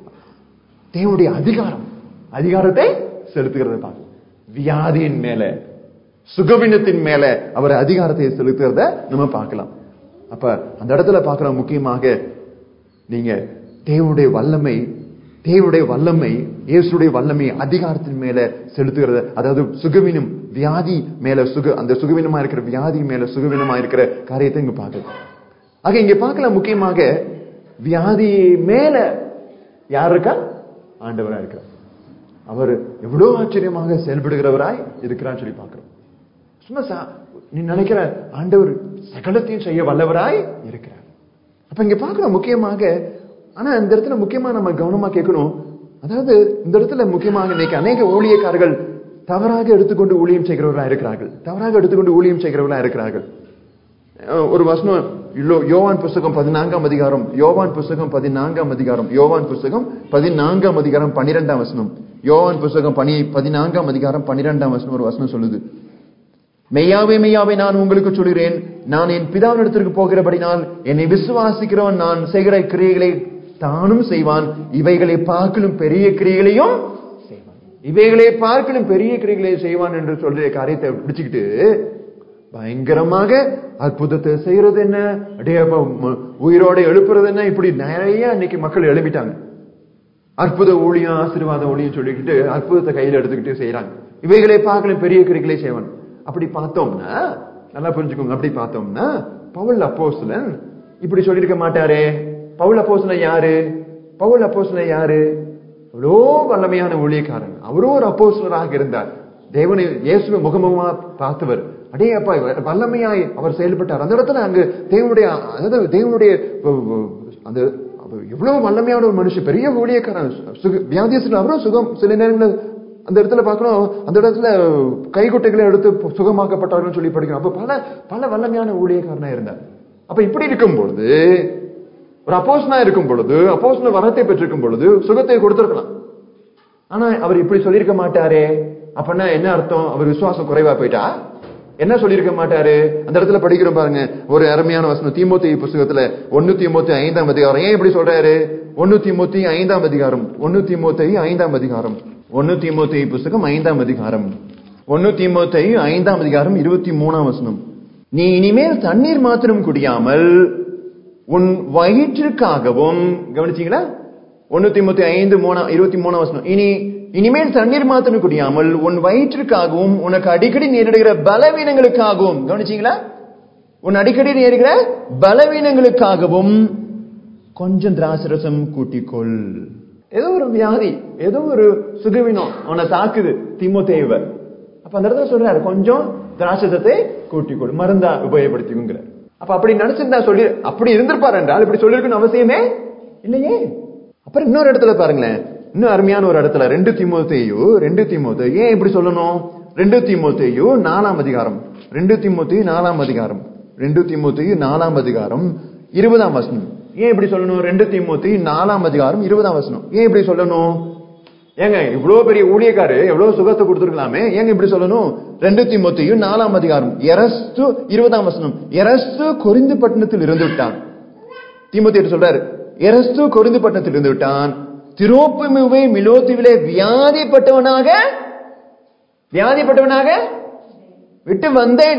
Speaker 1: தேவனுடைய அதிகாரம் அதிகாரத்தை செலுத்துகிறத பார்க்கிறோம் வியாதியின் மேல சுகவினத்தின் மேல அவர் அதிகாரத்தை செலுத்துறத நம்ம பார்க்கலாம் அப்ப அந்த இடத்துல பார்க்கிறோம் முக்கியமாக நீங்க தேவனுடைய வல்லமை தேவனுடைய வல்லமை இயேசுடைய வல்லமை அதிகாரத்தின் மேல செலுத்துகிறது அதாவது சுகவீனம் வியாதி மேல சுக அந்த சுகவீனமா இருக்கிற வியாதி மேல சுகவீனமா இருக்கிற காரியத்தை இங்க பார்க்கலாம் ஆக இங்க பார்க்கலாம் முக்கியமாக வியாதி மேல யார் இருக்கா ஆண்டவரா இருக்கிறார் அவர் எவ்வளவு ஆச்சரியமாக செயல்படுகிறவராய் இருக்கிறான்னு சொல்லி பார்க்கிறோம் சும்மா சா- நீ நினைக்கிற ஆண்டவர் சகலத்தையும் செய்ய வல்லவராய் இருக்கிறார் அப்ப இங்க பார்க்கிறோம் முக்கியமாக ஆனா இந்த இடத்துல முக்கியமா நம்ம கவனமா கேட்கணும் அதாவது இந்த இடத்துல முக்கியமாக இன்னைக்கு அநேக ஊழியக்காரர்கள் தவறாக எடுத்துக்கொண்டு ஊழியம் செய்கிறவர்களா இருக்கிறார்கள் தவறாக எடுத்துக்கொண்டு ஊழியம் செய்கிறவர்களா இருக்கிறார்கள் அஹ், ஒரு வசனம் இல்லோ யோவான் புஸ்தகம் பதினான்காம் அதிகாரம் யோவான் புஸ்தகம் பதினான்காம் அதிகாரம் யோவான் புஸ்தகம் பதினான்காம் அதிகாரம் பன்னிரெண்டாம் வசனம் யோவான் புஸ்தகம் பனி பதினான்காம் அதிகாரம் பன்னிரெண்டாம் வசனம் ஒரு வசனம் சொல்லுது மெய்யாவே மெய்யாவே நான் உங்களுக்கு சொல்கிறேன் நான் என் பிதாவினிடத்திற்கு போகிறபடினால் என்னை விசுவாசிக்கிறவன் நான் செய்கிற கிரியைகளை தானும் செய்வான் இவைகளை பார்க்கலும் பெரிய கிரியைகளையும் செய்வான் இவைகளை பார்க்கலும் பெரிய கிரியைகளை செய்வான் என்று சொல்ற காரியத்தை பிடிச்சுக்கிட்டு பயங்கரமாக அற்புதத்தை செய்யறது என்ன அப்படியே அப்ப ம- உயிரோட எழுப்புறது என்ன இப்படி நிறைய இன்னைக்கு மக்கள் எழுப்பிட்டாங்க அற்புத ஊழியம் ஆசீர்வாத ஊழியம் சொல்லிக்கிட்டு அற்புதத்தை கையில எடுத்துக்கிட்டு செய்யறாங்க இவைகளை பார்க்கணும் பெரிய கிரிகளை செய்வான் அப்படி பார்த்தோம்னா நல்லா புரிஞ்சுக்கோங்க அப்படி பார்த்தோம்னா பவுல் அப்போஸ்தலன் இப்படி சொல்லியிருக்க மாட்டாரே பவுல் அப்போஸ்தலன் யாரு பவுல் அப்போஸ்தலன் யாரு எவ்வளோ வல்லமையான ஊழியக்காரன் அவரும் ஒரு அப்போஸ்தலராக இருந்தார் தேவனை இயேசுவை முகமுகமா பார்த்தவர் அடே அப்பா வல்லமையாய் அவர் செயல்பட்டார் அந்த இடத்துல அங்கு தேவனுடைய அதாவது தேவனுடைய அஹ், அஹ், அந்த அவர் எவ்வளவு வல்லமையான ஒரு மனுஷன் பெரிய ஊழியக்காரன் சுக வியாதியத்தில் அவரும் சுகம் சில நேரங்களில் அந்த இடத்துல பார்க்கிறோம் அந்த இடத்துல கைகுட்டைகளை எடுத்து சுகமாக்கப்பட்டார்கள் சொல்லி படிக்கிறோம் அப்ப பல பல வல்லமையான ஊழியக்காரனா இருந்தார் அப்ப இப்படி இருக்கும் பொழுது ஒரு அப்போசனா இருக்கும் பொழுது அப்போசன வரத்தை பெற்றிருக்கும் பொழுது சுகத்தை கொடுத்திருக்கலாம் ஆனா அவர் இப்படி சொல்லியிருக்க மாட்டாரே அப்படின்னா என்ன அர்த்தம் அவர் விசுவாசம் குறைவா போயிட்டா என்ன சொல்லியிருக்க மாட்டாரு அந்த இடத்துல படிக்கிறோம் பாருங்க ஒரு அருமையான வசனம் தீமோத்தி புஸ்தகத்துல ஒன்னு தீமோத்தி ஐந்தாம் அதிகாரம் ஏன் இப்படி சொல்றாரு ஒன்னு தீமோத்தி ஐந்தாம் அதிகாரம் ஒன்னு தீமோத்தி ஐந்தாம் அதிகாரம் ஒன்னு தீமோத்தி புஸ்தகம் ஐந்தாம் அதிகாரம் ஒன்னு தீமோத்தி ஐந்தாம் அதிகாரம் இருபத்தி மூணாம் வசனம் நீ இனிமேல் தண்ணீர் மாத்திரம் குடியாமல் உன் வயிற்றுக்காகவும் கவனிச்சீங்களா ஒன்னு தீமோத்தி ஐந்து மூணா இருபத்தி மூணாம் வசனம் இனி இனிமேல் தண்ணீர் மாத்திரம் குடியாமல் உன் வயிற்றுக்காகவும் உனக்கு அடிக்கடி நேரிடுகிற பலவீனங்களுக்காகவும் கவனிச்சீங்களா உன் அடிக்கடி நேருகிற பலவீனங்களுக்காகவும் கொஞ்சம் திராசரசம் கூட்டிக்கொள் ஏதோ ஒரு வியாதி ஏதோ ஒரு சுகவீனம் உன்னை தாக்குது திமுத்தேவ அப்ப அந்த இடத்துல சொல்றாரு கொஞ்சம் திராட்சத்தை கூட்டிக்கொள் மருந்தா உபயோகப்படுத்திக்குங்கிற அப்ப அப்படி நினைச்சிருந்தா சொல்லி அப்படி இருந்திருப்பாரு என்றால் இப்படி சொல்லிருக்கணும் அவசியமே இல்லையே அப்புறம் இன்னொரு இடத்துல பாருங்களேன் இன்னும் அருமையான ஒரு இடத்துல ரெண்டு திமுத்தையோ ரெண்டு திமுத்தை ஏன் இப்படி சொல்லணும் ரெண்டு திமுத்தையோ நாலாம் அதிகாரம் ரெண்டு திமுத்தையோ நாலாம் அதிகாரம் ரெண்டு திமுத்தையோ நாலாம் அதிகாரம் இருபதாம் வசனம் ஏன் இப்படி சொல்லணும் ரெண்டு திமுத்தி நாலாம் அதிகாரம் இருபதாம் வசனம் ஏன் இப்படி சொல்லணும் ஏங்க இவ்வளவு பெரிய ஊழியக்காரு எவ்வளவு சுகத்தை கொடுத்துருக்கலாமே ஏங்க இப்படி சொல்லணும் ரெண்டு திமுத்தையும் நாலாம் அதிகாரம் எரஸ்து இருபதாம் வசனம் எரஸ்து கொரிந்து பட்டணத்தில் இருந்து விட்டான் தீமோத்தி சொல்றாரு எரஸ்து கொரிந்து பட்டணத்தில் இருந்து விட்டான் திரோப்புமுவை மிலோத்துவிலே வியாதிப்பட்டவனாக வியாதிப்பட்டவனாக விட்டு வந்தேன்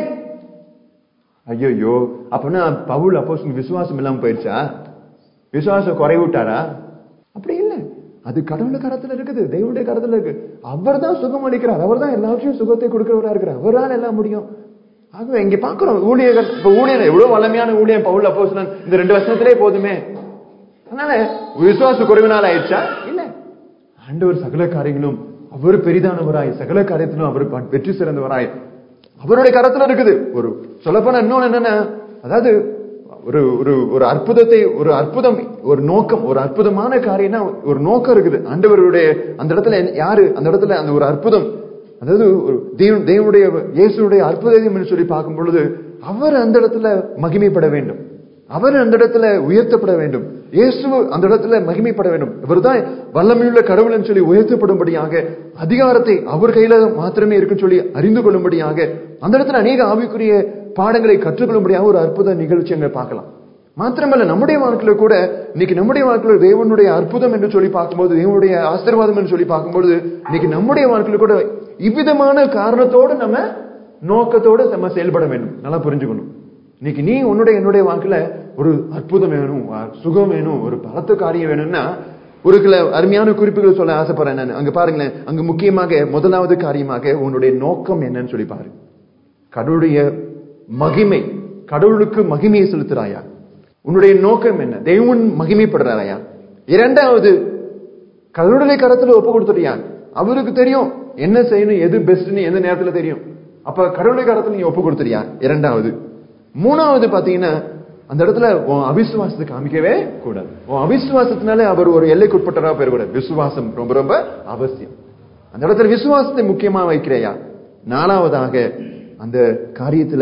Speaker 1: ஐயோ அப்பனா பவுல் அப்போ விசுவாசம் இல்லாம போயிடுச்சா விசுவாசம் குறைவிட்டாரா அப்படி இல்லை அது கடவுள கரத்துல இருக்குது தெய்வனுடைய கரத்துல இருக்கு அவர் தான் சுகம் அளிக்கிறார் அவர் தான் எல்லாத்தையும் சுகத்தை கொடுக்கிறவரா இருக்கிறார் அவரால் எல்லாம் முடியும் ஆகவே இங்க பாக்குறோம் ஊழியர்கள் இப்ப ஊழியர் எவ்வளவு வல்லமையான ஊழியம் பவுல் அப்போ இந்த ரெண்டு வருஷத்திலே போதுமே அதனால விசுவாச குறைவினால் ஆயிடுச்சா இல்ல ஆண்டவர் சகல காரியங்களும் அவர் பெரிதானவராய் சகல காரியத்திலும் அவர் வெற்றி சிறந்தவராய் அவருடைய கரத்துல இருக்குது ஒரு சொல்லப்போனா இன்னொன்னு என்னன்னா அதாவது ஒரு ஒரு ஒரு அற்புதத்தை ஒரு அற்புதம் ஒரு நோக்கம் ஒரு அற்புதமான காரியம்னா ஒரு நோக்கம் இருக்குது ஆண்டவருடைய அந்த இடத்துல யாரு அந்த இடத்துல அந்த ஒரு அற்புதம் அதாவது ஒரு தேவன் தேவனுடைய இயேசுடைய அற்புதம் என்று சொல்லி பார்க்கும் பொழுது அவர் அந்த இடத்துல மகிமைப்பட வேண்டும் அவர் அந்த இடத்துல உயர்த்தப்பட வேண்டும் இயேசு அந்த இடத்துல மகிமைப்பட வேண்டும் இவர்தான் வல்லமையுள்ள கடவுள் என்று சொல்லி உயர்த்தப்படும்படியாக அதிகாரத்தை அவர் கையில மாத்திரமே இருக்குன்னு சொல்லி அறிந்து கொள்ளும்படியாக அந்த இடத்துல அநேக ஆவிக்குரிய பாடங்களை கற்றுக்கொள்ளும்படியாக ஒரு அற்புத நிகழ்ச்சி அங்க பார்க்கலாம் மாத்திரமல்ல நம்முடைய வாழ்க்கையில கூட இன்னைக்கு நம்முடைய வாழ்க்கையில தேவனுடைய அற்புதம் என்று சொல்லி பார்க்கும்போது தேவனுடைய ஆசீர்வாதம் என்று சொல்லி பார்க்கும்போது இன்னைக்கு நம்முடைய வாழ்க்கையில கூட இவ்விதமான காரணத்தோடு நம்ம நோக்கத்தோடு நம்ம செயல்பட வேண்டும் நல்லா புரிஞ்சுக்கணும் இன்னைக்கு நீ உன்னுடைய என்னுடைய வாழ்க்கையில ஒரு அற்புதம் வேணும் சுகம் வேணும் ஒரு பலத்த காரியம் வேணும்னா ஒரு சில அருமையான குறிப்புகள் சொல்ல ஆசைப்படுறேன் நான் அங்க பாருங்களேன் அங்க முக்கியமாக முதலாவது காரியமாக உன்னுடைய நோக்கம் என்னன்னு சொல்லி பாரு கடவுளுடைய மகிமை கடவுளுக்கு மகிமையை செலுத்துறாயா உன்னுடைய நோக்கம் என்ன தெய்வன் மகிமைப்படுறாயா இரண்டாவது கடவுளுடைய கரத்துல ஒப்பு கொடுத்துறியா அவருக்கு தெரியும் என்ன செய்யணும் எது பெஸ்ட்னு எந்த நேரத்துல தெரியும் அப்ப கடவுளுடைய கரத்துல நீ ஒப்பு கொடுத்துறியா இரண்டாவது மூணாவது பாத்தீங்கன்னா அந்த இடத்துல உன் அவிசுவாசத்தை காமிக்கவே கூடாது உன் அவிசுவாசத்தினால அவர் ஒரு எல்லைக்குட்பட்டரா போயிடக்கூடாது விசுவாசம் ரொம்ப ரொம்ப அவசியம் அந்த இடத்துல விசுவாசத்தை முக்கியமா வைக்கிறையா நாலாவதாக அந்த காரியத்துல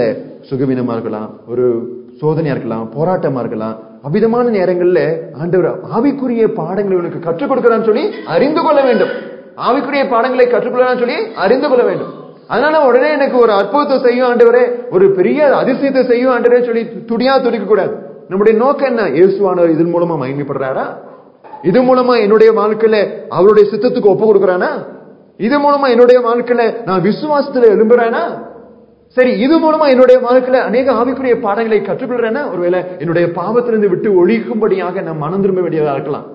Speaker 1: சுகவீனமா இருக்கலாம் ஒரு சோதனையா இருக்கலாம் போராட்டமா இருக்கலாம் அவ்விதமான நேரங்கள்ல ஆண்டவர் ஆவிக்குரிய பாடங்களை உனக்கு கற்றுக் கொடுக்கிறான்னு சொல்லி அறிந்து கொள்ள வேண்டும் ஆவிக்குரிய பாடங்களை கற்றுக்கொள்ளலாம் சொல்லி அறிந்து கொள்ள வேண்டும் அதனால உடனே எனக்கு ஒரு அற்புதத்தை செய்யும் ஆண்டவரே ஒரு பெரிய அதிசயத்தை செய்யும் ஆண்டவரே சொல்லி துடியா துடிக்க கூடாது நம்முடைய நோக்கம் என்ன இயேசுவானவர் இதன் மூலமா மகிமைப்படுறாரா இது மூலமா என்னுடைய வாழ்க்கையில அவருடைய சித்தத்துக்கு ஒப்பு கொடுக்கறானா இது மூலமா என்னுடைய வாழ்க்கையில நான் விசுவாசத்துல எழும்புறேனா சரி இது மூலமா என்னுடைய வாழ்க்கையில அநேக ஆவிக்குரிய பாடங்களை கற்றுக்கொள்றேன்னா ஒருவேளை என்னுடைய பாவத்திலிருந்து விட்டு ஒழிக்கும்படியாக நான் மனம் திரும்ப வேண்டியதா இருக்கலாம்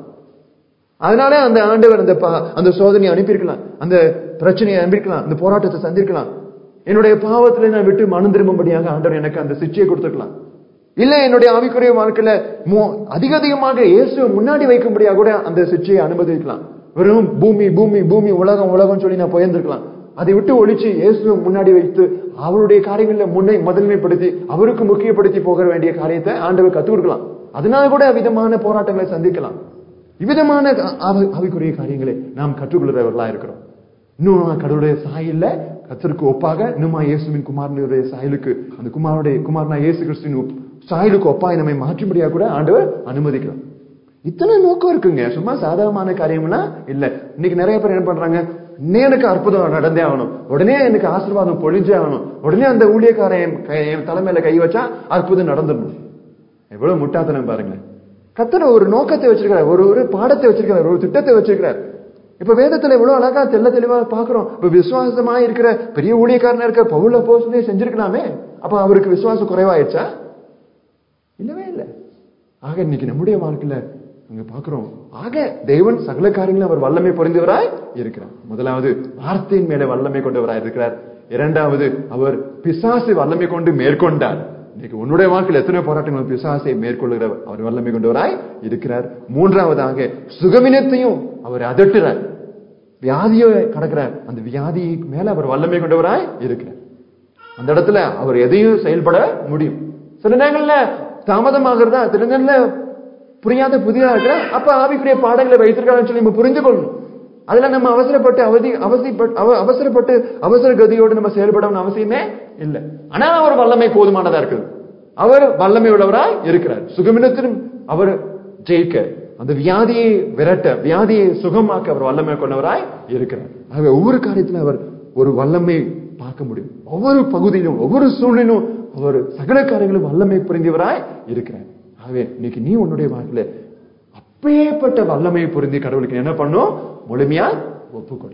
Speaker 1: அதனால அந்த ஆண்டவர் அந்த பா- அந்த சோதனையை அனுப்பியிருக்கலாம் அந்த பிரச்சனையை அனுப்பியிருக்கலாம் அந்த போராட்டத்தை சந்திருக்கலாம் என்னுடைய பாவத்துல நான் விட்டு மனம் திரும்பும்படியாக ஆண்டவர் எனக்கு அந்த சிச்சையை கொடுத்துருக்கலாம் இல்ல என்னுடைய ஆவிக்குரிய வாழ்க்கையில மோ- அதிக அதிகமாக இயேசு முன்னாடி வைக்கும்படியாக கூட அந்த சிச்சையை அனுமதிக்கலாம் வெறும் பூமி பூமி பூமி உலகம் உலகம் சொல்லி நான் போயிருந்திருக்கலாம் அதை விட்டு ஒழிச்சு இயேசு முன்னாடி வைத்து அவருடைய காரியங்கள்ல முன்னை முதன்மைப்படுத்தி அவருக்கு முக்கியப்படுத்தி போக வேண்டிய காரியத்தை ஆண்டவர் கத்துக் கொடுக்கலாம் அதனால கூட விதமான போராட்டங்களை சந்திக்கலாம் இவ்விதமான ஆவி- ஆவிக்குரிய காரியங்களை நாம் கற்றுக்கொள்கிறவர்களா இருக்கிறோம் இன்னும் நான் கடவுளுடைய சாயல்ல கத்தருக்கு ஒப்பாக இன்னுமா இயேசுவின் குமாரனுடைய சாயலுக்கு அந்த குமாரனுடைய குமாரனா இயேசு கிறிஸ்துவின் ஒப்- சாயலுக்கு ஒப்பாய் நம்மை மாற்றும்படியா கூட ஆண்டவர் அனுமதிக்கலாம் இத்தனை நோக்கம் இருக்குங்க சும்மா சாதாரணமான காரியம்லாம் இல்ல இன்னைக்கு நிறைய பேர் என்ன பண்றாங்க உடனே எனக்கு அற்புதம் நடந்தே ஆகணும் உடனே எனக்கு ஆசீர்வாதம் பொழிஞ்சே ஆகணும் உடனே அந்த ஊழியக்காரன் என் கை- என் தலைமையில கை வச்சா அற்புதம் நடந்துடணும் எவ்வளவு முட்டாத்தனம் பாருங்க கத்தர் ஒரு நோக்கத்தை வச்சிருக்கிறார் ஒரு ஒரு பாடத்தை வச்சிருக்கிறார் ஒரு திட்டத்தை வச்சிருக்கிறார் இப்ப வேதத்துல இவ்வளவு அழகா தெள்ள தெளிவா பாக்குறோம் இப்ப விசுவாசமா இருக்கிற பெரிய ஊழியக்காரனா இருக்க பவுல போஸ்டே செஞ்சிருக்கலாமே அப்ப அவருக்கு விசுவாசம் குறைவாயிடுச்சா இல்லவே இல்லை ஆக இன்னைக்கு நம்முடைய வாழ்க்கையில அங்க பாக்குறோம் ஆக தேவன் சகல காரியங்களும் அவர் வல்லமை பொறிந்தவராய் இருக்கிறார் முதலாவது வார்த்தையின் மேல வல்லமை கொண்டவராய் இருக்கிறார் இரண்டாவது அவர் பிசாசு வல்லமை கொண்டு மேற்கொண்டார் இன்னைக்கு உன்னுடைய வாழ்க்கையில் எத்தனை போராட்டங்கள் பிசாசை மேற்கொள்ளுகிற அவர் வல்லமை கொண்டவராய் இருக்கிறார் மூன்றாவதாக சுகவினத்தையும் அவர் அதட்டுறார் வியாதியை கடக்கிறார் அந்த வியாதி மேல அவர் வல்லமை கொண்டவராய் இருக்கிறார் அந்த இடத்துல அவர் எதையும் செயல்பட முடியும் சில நேரங்கள்ல தாமதமாகிறதா சில நேரங்கள்ல புரியாத புதிதா இருக்கிற அப்ப ஆவிக்குரிய பாடங்களை வைத்திருக்காங்கன்னு சொல்லி நம்ம புரிந்து கொள்ளணும் அதுல நம்ம அவசரப்பட்டு அவதி அவசியப்பட்டு அவ- அவசரப்பட்டு அவசர கதியோடு நம்ம செயல்படணும் அவசியமே இல்லை ஆனா அவர் வல்லமை போதுமானதா இருக்குது அவர் வல்லமை உள்ளவராய் இருக்கிறார் சுகமினத்திலும் அவர் ஜெயிக்க அந்த வியாதியை விரட்ட வியாதியை சுகமாக்க அவர் வல்லமை கொண்டவராய் இருக்கிறார் ஆகவே ஒவ்வொரு காரியத்திலும் அவர் ஒரு வல்லமை பார்க்க முடியும் ஒவ்வொரு பகுதியிலும் ஒவ்வொரு சூழ்நிலும் அவர் சகல காரியங்களும் வல்லமை புரிந்தவராய் இருக்கிறார் ஆகவே இன்னைக்கு நீ உன்னுடைய வாழ்க்கையில அப்பேற்பட்ட வல்லமையை புரிந்து கடவுளுக்கு என்ன பண்ணும் முழுமையா ஒப்புக்கொடு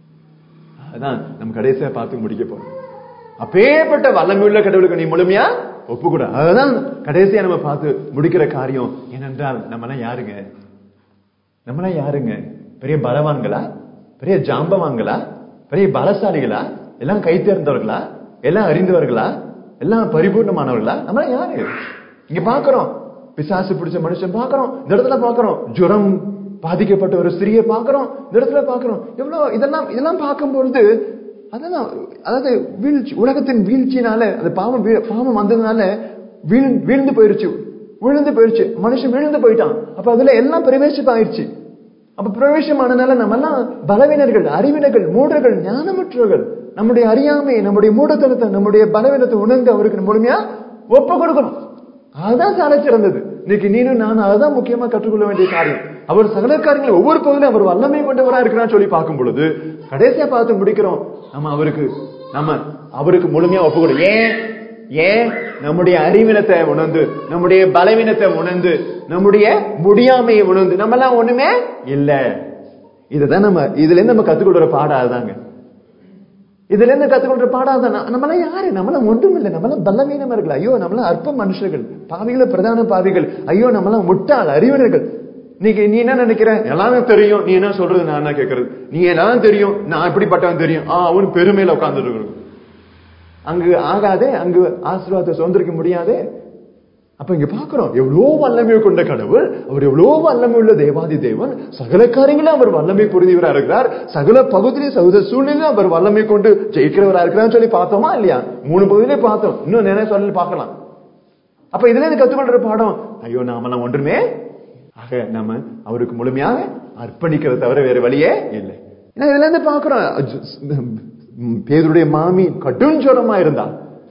Speaker 1: அதான் நம்ம கடைசியா பார்த்து முடிக்க போறோம் அப்பேற்பட்ட வல்லமை உள்ள கடவுளுக்கு நீ முழுமையா ஒப்புக்கூட அதுதான் கடைசியா நம்ம பார்த்து முடிக்கிற காரியம் ஏனென்றால் நம்மலாம் யாருங்க நம்மளாம் யாருங்க பெரிய பலவான்களா பெரிய ஜாம்பவான்களா பெரிய பலசாலிகளா எல்லாம் கை தேர்ந்தவர்களா எல்லாம் அறிந்தவர்களா எல்லாம் பரிபூர்ணமானவர்களா நம்மளாம் யாரு இங்க பாக்குறோம் பிசாசு பிடிச்ச மனுஷன் பாக்குறோம் இந்த இடத்துல பாக்குறோம் ஜுரம் பாதிக்கப்பட்ட ஒரு ஸ்திரியை பாக்குறோம் இந்த இடத்துல பாக்குறோம் எவ்வளவு இதெல்லாம் இதெல்லாம் பார்க்கும்பொழுது அதெல்லாம் அதாவது வீழ்ச்சி உலகத்தின் வீழ்ச்சினால அந்த பாவம் வீழ- பாவம் வந்ததுனால வீழ் வீழ்ந்து போயிருச்சு விழுந்து போயிருச்சு மனுஷன் விழுந்து போயிட்டான் அப்ப அதுல எல்லாம் பிரவேசிப்பு ஆயிடுச்சு அப்ப பிரவேசமானனால நம்ம எல்லாம் பலவீனர்கள் அறிவினர்கள் மூடர்கள் ஞானமற்றவர்கள் நம்முடைய அறியாமை நம்முடைய மூடத்தனத்தை நம்முடைய பலவீனத்தை உணர்ந்து அவருக்கு முழுமையா ஒப்பு கொடுக்கணும் அதுதான் சால சிறந்தது இன்னைக்கு நீனும் நானும் அதுதான் முக்கியமா கற்றுக்கொள்ள வேண்டிய காரியம் அவர் சகல காரியங்களை ஒவ்வொரு பகுதியிலும் அவர் வல்லமை கொண்டவரா இருக்கிறான்னு சொல்லி பார்க்கும் பொழுது கடைசியா பார்த்து முடிக்கிறோம் நம்ம அவருக்கு நம்ம அவருக்கு முழுமையா ஒப்பு கொடு ஏன் ஏன் நம்முடைய அறிவினத்தை உணர்ந்து நம்முடைய பலவீனத்தை உணர்ந்து நம்முடைய முடியாமையை உணர்ந்து நம்ம எல்லாம் ஒண்ணுமே இல்ல இதுதான் நம்ம இதுல இருந்து நம்ம கத்துக்கொள்ற பாடம் அதுதாங்க இதுல இருந்து கத்துக்கொள்ற பாடம் அதுதான் நம்ம- நம்மளாம் யாரு நம்மளாம் ஒன்றும் இல்லை நம்மளாம் பலவீனமர்கள் ஐயோ நம்மளாம் அற்ப மனுஷர்கள் பாவிகள பிரதான பாவிகள் ஐயோ நம்மளாம் முட்டாள் அறிவினர்கள் நீங்க நீ என்ன நினைக்கிற எல்லாமே தெரியும் நீ என்ன சொல்றது நான் என்ன கேட்கறது நீ எல்லாம் தெரியும் நான் எப்படிப்பட்டவன் தெரியும் ஆ அவன் பெருமையில உட்கார்ந்துட்டு இருக்கிறது அங்கு ஆகாதே அங்கு ஆசீர்வாதத்தை சுதந்திரிக்க முடியாதே அப்ப இங்க பாக்குறோம் எவ்வளவு வல்லமை கொண்ட கடவுள் அவர் எவ்வளவு வல்லமை உள்ள தேவாதி தேவன் சகல காரியங்களும் அவர் வல்லமை புரிந்தவரா இருக்கிறார் சகல பகுதியிலும் சகல சூழ்நிலையும் அவர் வல்லமை கொண்டு ஜெயிக்கிறவரா இருக்கிறான்னு சொல்லி பார்த்தோமா இல்லையா மூணு பகுதியிலே பார்த்தோம் இன்னும் நிறைய சொல்லி பார்க்கலாம் அப்ப இதுல இருந்து கத்துக்கொள்ற பாடம் ஐயோ நாமெல்லாம் ஒன்றுமே ஆக நம்ம அவருக்கு முழுமையாக அர்ப்பணிக்கிறத தவிர வேற வழியே இல்லை ஏன்னா இதுல இருந்து பாக்குறோம் பேருடைய மாமி கடுஞ்சொரமா இருந்தா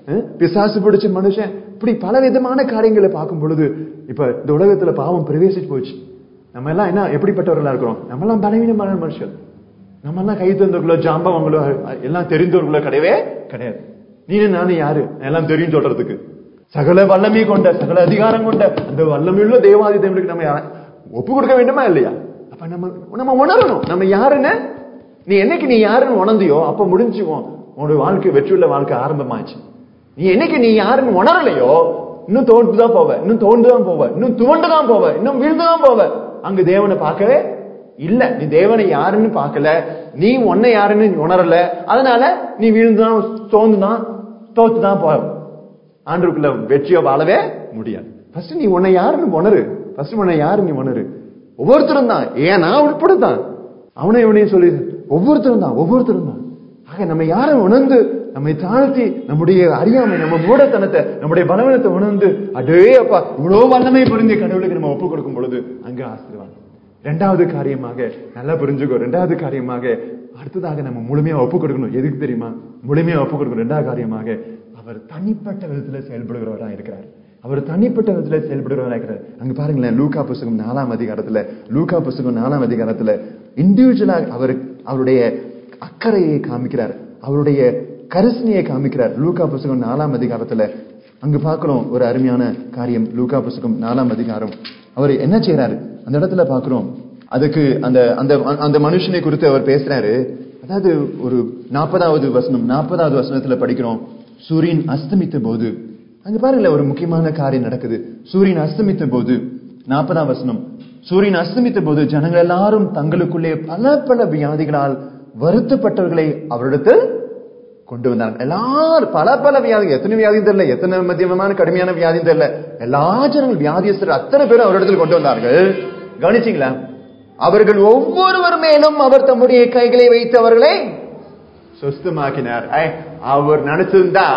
Speaker 1: அஹ், பிசாசு பிடிச்ச மனுஷன் இப்படி பல விதமான காரியங்களை பார்க்கும் பொழுது இப்ப இந்த உலகத்துல பாவம் பிரவேசிச்சு போச்சு நம்ம எல்லாம் என்ன எப்படிப்பட்டவர்களா இருக்கிறோம் நம்ம எல்லாம் பலவீனமான மனுஷன் நம்ம எல்லாம் கை தந்தவர்களோ ஜாம்பவங்களோ அஹ், எல்லாம் தெரிந்தவர்களோ கிடையவே கிடையாது நீ நானும் யாரு எல்லாம் தெரியும் சொல்றதுக்கு சகல வல்லமை கொண்ட சகல அதிகாரம் கொண்ட அந்த வல்லமையுள்ள தேவாதி தேவனுக்கு நம்ம யா- ஒப்பு கொடுக்க வேண்டுமா இல்லையா அப்ப நம்ம நம்ம உணரணும் நம்ம யாருன்னு நீ என்னைக்கு நீ யாருன்னு உணர்ந்தியோ அப்ப முடிஞ்சு உன் உன்னோட வாழ்க்கை வெற்றியுள்ள வாழ்க்கை ஆரம்பமாச்சு நீ என்னைக்கு நீ யாருன்னு உணரலையோ இன்னும் தோண்டு தான் போவ இன்னும் தோண்டு தான் போவ இன்னும் துவண்டு தான் போவ இன்னும் விழுந்து தான் போவ அங்க தேவனை பார்க்கவே இல்ல நீ தேவனை யாருன்னு பார்க்கல நீ உன்னை யாருன்னு நீ உணரல அதனால நீ விழுந்துதான் தோந்துதான் தோத்து தான் போவ ஆண்டுக்குள்ள வெற்றியோ வாழவே முடியாது ஃபர்ஸ்ட் நீ உன்னை யாருன்னு உணரு ஃபர்ஸ்ட் உன்னை யாரு நீ உணரு ஒவ்வொருத்தரும் தான் ஏன் நான் உட்பட தான் அவனை இவனையும் சொல்லி ஒவ்வொருத்தரும் தான் ஒவ்வொருத்தரும் தான் ஆக நம்ம யாரும் உணர்ந்து நம்மை தாழ்த்தி நம்முடைய அறியாமை நம்ம மூடத்தனத்தை நம்முடைய பலவீனத்தை உணர்ந்து அடே அப்பா இவ்வளவு வல்லமை புரிஞ்ச கடவுளுக்கு நம்ம ஒப்பு கொடுக்கும் பொழுது அங்க ஆசீர்வாதம் இரண்டாவது காரியமாக நல்லா புரிஞ்சுக்கோ இரண்டாவது காரியமாக அடுத்ததாக நம்ம முழுமையா ஒப்பு கொடுக்கணும் எதுக்கு தெரியுமா முழுமையா ஒப்பு கொடுக்கணும் இரண்டாவது காரியமாக அவர் தனிப்பட்ட விதத்துல செயல்படுகிறவரா இருக்கிறார் அவர் தனிப்பட்ட விதத்துல செயல்படுகிறவரா இருக்கிறார் அங்க பாருங்களேன் லூகா புஸ்தகம் நாலாம் அதிகாரத்துல லூகா புஸ்தகம் நாலாம் அதிகாரத்துல இண்டிவிஜுவலா அவர் அவருடைய அக்கறையை காமிக்கிறார் அவருடைய கரிசனையை காமிக்கிறார் லூகா புஸ்தகம் நாலாம் அதிகாரத்துல அங்க பார்க்கிறோம் ஒரு அருமையான காரியம் லூகா புஸ்தகம் நாலாம் அதிகாரம் அவர் என்ன செய்யறாரு அந்த இடத்துல பார்க்கிறோம் அதுக்கு அந்த அந்த அந்த மனுஷனை குறித்து அவர் பேசுறாரு அதாவது ஒரு நாற்பதாவது வசனம் நாற்பதாவது வசனத்துல படிக்கிறோம் சூரியன் அஸ்தமித்த போது அங்க பாருங்களேன் ஒரு முக்கியமான காரியம் நடக்குது சூரியன் அஸ்தமித்த போது நாற்பதாம் வசனம் சூரியன் அஸ்தமித்த போது ஜனங்கள் எல்லாரும் தங்களுக்குள்ளே பல பல வியாதிகளால் வருத்தப்பட்டவர்களை அவரிடத்தில் கொண்டு வந்தாங்க எல்லாரும் பல பல வியாதி எத்தனை வியாதி தெரியல எத்தனை மத்தியமமான கடுமையான வியாதி தெரியல எல்லா ஜனங்கள் வியாதியஸ்தர் அத்தனை பேரும் அவரிடத்தில் கொண்டு வந்தார்கள் கவனிச்சீங்களா அவர்கள் ஒவ்வொருவர் மேலும் அவர் தம்முடைய கைகளை வைத்து அவர்களை சுஸ்தமாக்கினார் ஐ, அவர் நினைச்சிருந்தா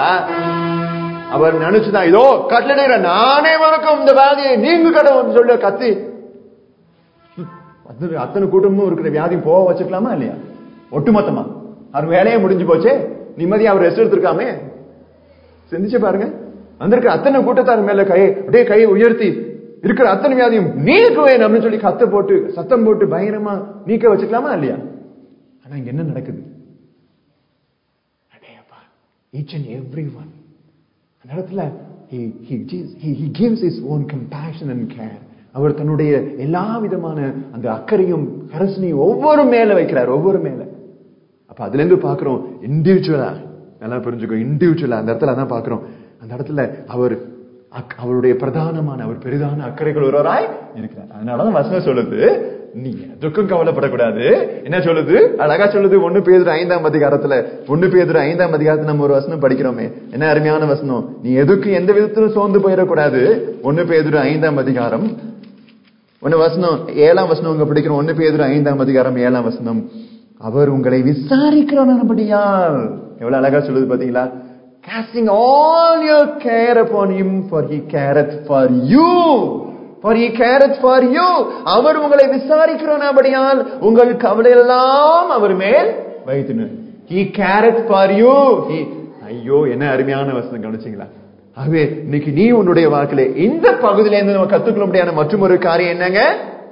Speaker 1: அவர் நினைச்சுதான் இதோ கட்டளையிட நானே வணக்கம் இந்த வியாதியை நீங்க கடவுள் சொல்ல கத்தி அத்தனை அத்தனை கூட்டமும் இருக்கிற வியாதி போக வச்சுக்கலாமா இல்லையா ஒட்டுமொத்தமா அவர் வேலையே முடிஞ்சு போச்சே நிம்மதியா அவர் ரெஸ்ட் எடுத்திருக்காமே சிந்திச்சு பாருங்க வந்திருக்கிற அத்தனை கூட்டத்தார் மேல கை அப்படியே கையை உயர்த்தி இருக்கிற அத்தனை வியாதியும் நீக்குவேன் அப்படின்னு சொல்லி கத்த போட்டு சத்தம் போட்டு பயங்கரமா நீக்க வச்சுக்கலாமா இல்லையா ஆனா இங்க என்ன நடக்குது அடேயப்பா ஈச் அண்ட் எவ்ரி ஒன் அந்த இடத்துல he, he, gives- he, he gives his own compassion and care அவர் தன்னுடைய எல்லா விதமான அந்த அக்கறையும் கரசனையும் ஒவ்வொரு மேல வைக்கிறார் ஒவ்வொரு மேல அப்ப அதுல இருந்து பாக்குறோம் இண்டிவிஜுவலா நல்லா புரிஞ்சுக்கோ இண்டிவிஜுவலா அந்த இடத்துல அதான் பாக்குறோம் அந்த இடத்துல அவர் அக்- அவருடைய பிரதானமான அவர் பெரிதான அக்கறைகள் ஒருவராய் இருக்கிறார் அதனாலதான் வசனம் சொல்லுது நீ எதுக்கும் கவலைப்படக்கூடாது என்ன சொல்லுது அழகா சொல்லுது ஒண்ணு பேதுரு ஐந்தாம் அதிகாரத்துல ஒண்ணு பேதுரு ஐந்தாம் அதிகாரத்துல நம்ம ஒரு வசனம் படிக்கிறோமே என்ன அருமையான வசனம் நீ எதுக்கும் எந்த விதத்திலும் சோர்ந்து போயிடக்கூடாது ஒண்ணு பேதுரு ஐந்தாம் அதிகாரம் ஒன்னு வசனம் ஏழாம் வசனம் உங்க படிக்கிறோம் ஒண்ணு பேதுரு ஐந்தாம் அதிகாரம் ஏழாம் வசனம் அவர் உங்களை விசாரிக்கிறபடியால் எவ்வளவு அழகா சொல்லுது பாத்தீங்களா casting all your care upon him for he careth for you for he careth for you அவர் உங்களை விசாரிக்கிறபடியால் உங்கள் கவலை எல்லாம் அவர் மேல் வைத்துன்னு he careth for you he ஐயோ என்ன அருமையான வசனம் கவனிச்சீங்களா ஆகவே இன்னைக்கு நீ உன்னுடைய வாழ்க்கையில இந்த பகுதியில இருந்து நம்ம கத்துக்கொள்ள முடியாத மற்றும் ஒரு காரியம் என்னங்க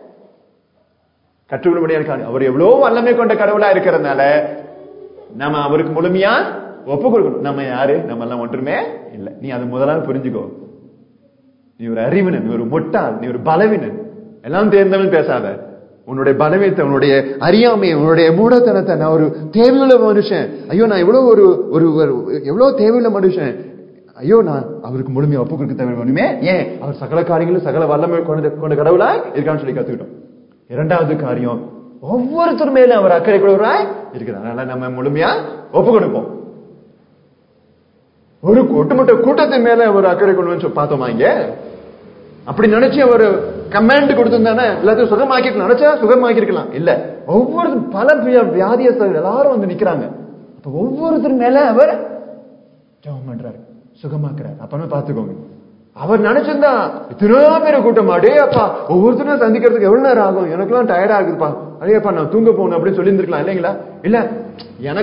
Speaker 1: கற்றுக்கொள்ள முடியாத காரியம் அவர் எவ்வளவு வல்லமை கொண்ட கடவுளா இருக்கிறதுனால நம்ம அவருக்கு முழுமையா ஒப்பு கொடுக்கணும் நம்ம யாரு நம்ம எல்லாம் ஒன்றுமே இல்ல நீ அது முதலாவது புரிஞ்சுக்கோ நீ ஒரு அறிவினன் நீ ஒரு முட்டாள் நீ ஒரு பலவினன் எல்லாம் தேர்ந்தவன் பேசாத உன்னுடைய பலவீனத்தை உன்னுடைய அறியாமை உன்னுடைய மூடத்தனத்தை நான் ஒரு தேவையுள்ள மனுஷன் ஐயோ நான் எவ்வளவு ஒரு ஒரு ஒரு- எவ்வளவு தேவையுள்ள மனுஷன் ஐயோ நான் அவருக்கு முழுமையா ஒப்பு கொடுக்க தேவை ஒண்ணுமே ஏன் அவர் சகல காரியங்களும் சகல வல்லமை கொண்ட கொண்ட கடவுளாய் இருக்கான்னு சொல்லி கத்துக்கிட்டோம் இரண்டாவது காரியம் ஒவ்வொருத்தர் மேல அவர் அக்கறை கொள்வராய் இருக்கிறார் அதனால நம்ம முழுமையா ஒப்பு கொடுப்போம் ஒரு ஒட்டுமொத்த கூட்டத்தின் மேல ஒரு அக்கறை கொள்ளுன்னு பார்த்தோமா இங்க அப்படி நினைச்சு அவர் கமாண்ட் கொடுத்திருந்தானே எல்லாத்தையும் சுகமாக்கிட்டு நினைச்சா சுகமாக்கிருக்கலாம் இல்ல ஒவ்வொரு பல வியா- வியாதியஸ்தர்கள் எல்லாரும் வந்து நிக்கிறாங்க அப்ப ஒவ்வொருத்தர் மேல அவர் ஜெபம் பண்றாரு சுகமாக்குறாரு அப்பன்னு பாத்துக்கோங்க அவர் நினைச்சிருந்தா இத்தனை பேர் கூட்டம் அடே அப்பா ஒவ்வொருத்தரும் சந்திக்கிறதுக்கு எவ்வளவு நேரம் ஆகும் எனக்கெல்லாம் டயர்ட் ஆகுதுப்பா அடேப்பா நான் தூங்க போகணும் அப்படின்னு சொல்லி இருந்திருக்கலாம் இல்லைங்களா இல்ல எனக்கு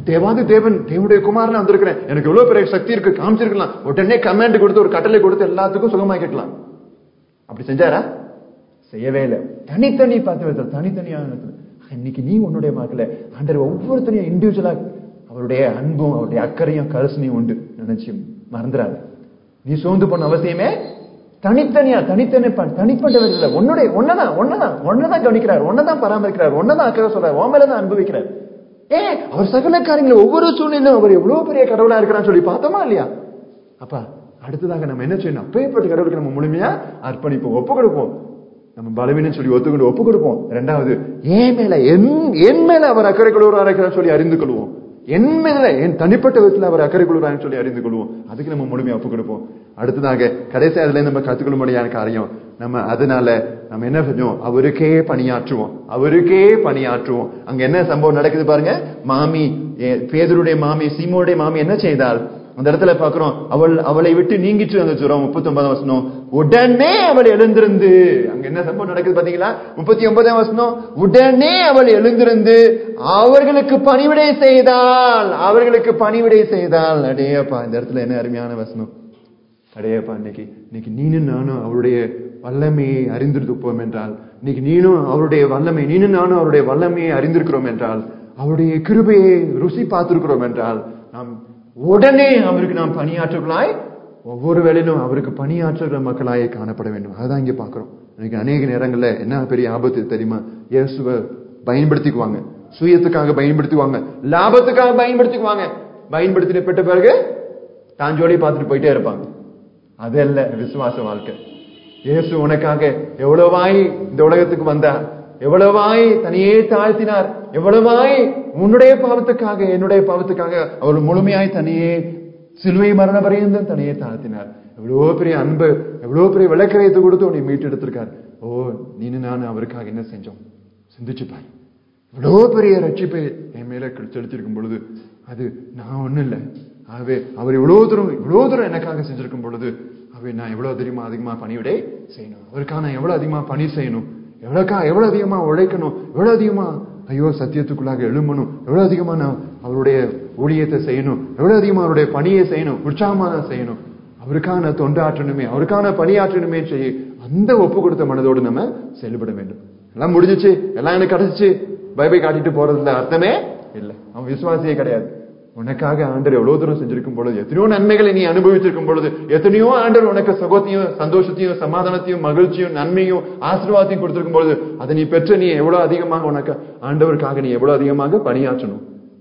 Speaker 1: தேவாதி தேவன் தேவனுடைய குமாரன் வந்திருக்கிறேன் எனக்கு எவ்வளவு பெரிய சக்தி இருக்கு காமிச்சிருக்கலாம் உடனே கமாண்ட் கொடுத்து ஒரு கட்டளை கொடுத்து எல்லாத்துக்கும் சுகமாக்கிக்கலாம் அப்படி செஞ்சாரா செய்யவே இல்லை தனித்தனி பார்த்து வைத்தார் தனித்தனியான இடத்துல. இன்னைக்கு நீ உன்னுடைய மகள ஆண்டர் ஒவ்வொருத்தரையும் இண்டிவிஜுவலா அவருடைய அன்பும் அவருடைய அக்கறையும் கருசனையும் உண்டு நினைச்சு மறந்துடாது நீ சோர்ந்து போன அவசியமே தனித்தனியா தனித்தனி ப- தனிப்பட்ட விதத்துல உன்னுடைய ஒன்னதான் ஒன்னதான் ஒன்னதான் கவனிக்கிறார் ஒன்னதான் பராமரிக்கிறார் ஒன்னதான் அக்கறை சொல்றார் உன் மேலதான் அனுபவிக்கிறார் ஏ அவர் சகல காரியங்களும் ஒவ்வொரு சூழ்நிலையிலும் அவர் எவ்வளவு பெரிய கடவுளா இருக்கிறான்னு சொல்லி பார்த்தோமா இல்லையா அப்பா அடுத்ததாக நம்ம என்ன செய்யணும் அப்பேற்பட்ட கடவுளுக்கு நம்ம முழுமையா அர்ப்பணிப்போம் ஒப்பு கொடுப்போம் நம்ம பலவீனம் சொல்லி ஒத்துக்கொண்டு ஒப்பு கொடுப்போம் ரெண்டாவது என் மேல என் என் மேல அவர் அக்கறை கொள்வராக இருக்கிறார் சொல்லி அறிந்து கொள்வோம் என் மேல என் தனிப்பட்ட விதத்துல அவர் அக்கறை கொள்வரான்னு சொல்லி அறிந்து கொள்வோம் அதுக்கு நம்ம முழுமையா ஒப்பு கொடுப்போம் அடுத்ததாக கடைசி அதுல நம்ம கத்துக்கொள்ளும்படியான காரியம் நம்ம அதனால நம்ம என்ன செஞ்சோம் அவருக்கே பணியாற்றுவோம் அவருக்கே பணியாற்றுவோம் அங்க என்ன சம்பவம் நடக்குது பாருங்க மாமி ஏ- பேதுருடைய மாமி சீமோடைய மாமி என்ன செய்தால் அந்த இடத்துல பாக்குறோம் அவள் அவளை விட்டு நீங்கிட்டு அந்த ஜுரம் முப்பத்தி ஒன்பதாம் வசனம் உடனே அவள் எழுந்திருந்து அங்க என்ன சம்பவம் நடக்குது பாத்தீங்களா முப்பத்தி ஒன்பதாம் வசனம் உடனே அவள் எழுந்திருந்து அவர்களுக்கு பணிவிடை செய்தாள் அவர்களுக்கு பணிவிடை செய்தாள் அடேயப்பா இந்த இடத்துல என்ன அருமையான வசனம் அடையப்பா இன்னைக்கு இன்னைக்கு நீனும் நானும் அவருடைய வல்லமையை அறிந்திருப்போம் என்றால் இன்னைக்கு நீனும் அவருடைய வல்லமை நீனும் நானும் அவருடைய வல்லமையை அறிந்திருக்கிறோம் என்றால் அவருடைய கிருபையை ருசி பார்த்திருக்கிறோம் என்றால் நாம் உடனே அவருக்கு நாம் பணியாற்றுகளாய் ஒவ்வொரு வேளையிலும் அவருக்கு பணியாற்றுகிற மக்களாய் காணப்பட வேண்டும் அதுதான் இங்க பார்க்கிறோம் இன்னைக்கு அநேக நேரங்கள்ல என்ன பெரிய ஆபத்து தெரியுமா இயேசுவை பயன்படுத்திக்குவாங்க சுயத்துக்காக பயன்படுத்துவாங்க லாபத்துக்காக பயன்படுத்திக்குவாங்க பயன்படுத்தின பெற்ற பிறகு தான் ஜோலி பார்த்துட்டு போயிட்டே இருப்பாங்க அது அல்ல விசுவாச வாழ்க்கை இயேசு உனக்காக எவ்வளவாய் இந்த உலகத்துக்கு வந்தார் எவ்வளவாய் தனியே தாழ்த்தினார் எவ்வளவாய் உன்னுடைய பாவத்துக்காக என்னுடைய பாவத்துக்காக அவர் முழுமையாய் தனியே சிலுவை மரண பரியந்தம் தனியே தாழ்த்தினார் எவ்வளவு பெரிய அன்பு எவ்வளவு பெரிய விளக்கரையத்தை கொடுத்து உன்னை மீட்டு எடுத்திருக்கார் ஓ நீனு நான் அவருக்காக என்ன செஞ்சோம் சிந்திச்சு பாரு இவ்வளோ பெரிய ரட்சிப்பை என் மேல செலுத்திருக்கும் பொழுது அது நான் ஒண்ணும் இல்லை ஆகவே அவர் இவ்வளவு தூரம் இவ்வளவு தூரம் எனக்காக செஞ்சிருக்கும் பொழுது அவை நான் எவ்வளவு அதிகமா அதிகமா பணிவிடை செய்யணும் அவருக்காக நான் எவ்வளவு அதிகமா பணி செய்யணும் எவ்வளவுக்கா எவ்வளவு அதிகமா உழைக்கணும் எவ்வளவு அதிகமா ஐயோ சத்தியத்துக்குள்ளாக எழும்பணும் எவ்வளவு அதிகமா நான் அவருடைய ஊழியத்தை செய்யணும் எவ்வளவு அதிகமா அவருடைய பணியை செய்யணும் உற்சாகமா நான் செய்யணும் அவருக்காக நான் தொண்டாற்றணுமே அவருக்காக நான் பணியாற்றணுமே செய்ய அந்த ஒப்பு கொடுத்த மனதோடு நம்ம செயல்பட வேண்டும் எல்லாம் முடிஞ்சிச்சு எல்லாம் எனக்கு கிடைச்சிச்சு பைபை காட்டிட்டு போறதுல அர்த்தமே இல்ல அவன் விசுவாசியே கிடையாது உனக்காக ஆண்டர் எவ்வளவு தூரம் செஞ்சிருக்கும் பொழுது எத்தனையோ நன்மைகளை நீ அனுபவிச்சிருக்கும் பொழுது எத்தனையோ ஆண்டர் உனக்கு சுகத்தையும் சந்தோஷத்தையும் சமாதானத்தையும் மகிழ்ச்சியும் நன்மையும் ஆசீர்வாதத்தையும் கொடுத்திருக்கும் பொழுது அதை நீ பெற்று நீ எவ்வளவு அதிகமாக உனக்கு ஆண்டவருக்காக நீ எவ்வளவு அதிகமாக பணியாற்றணும்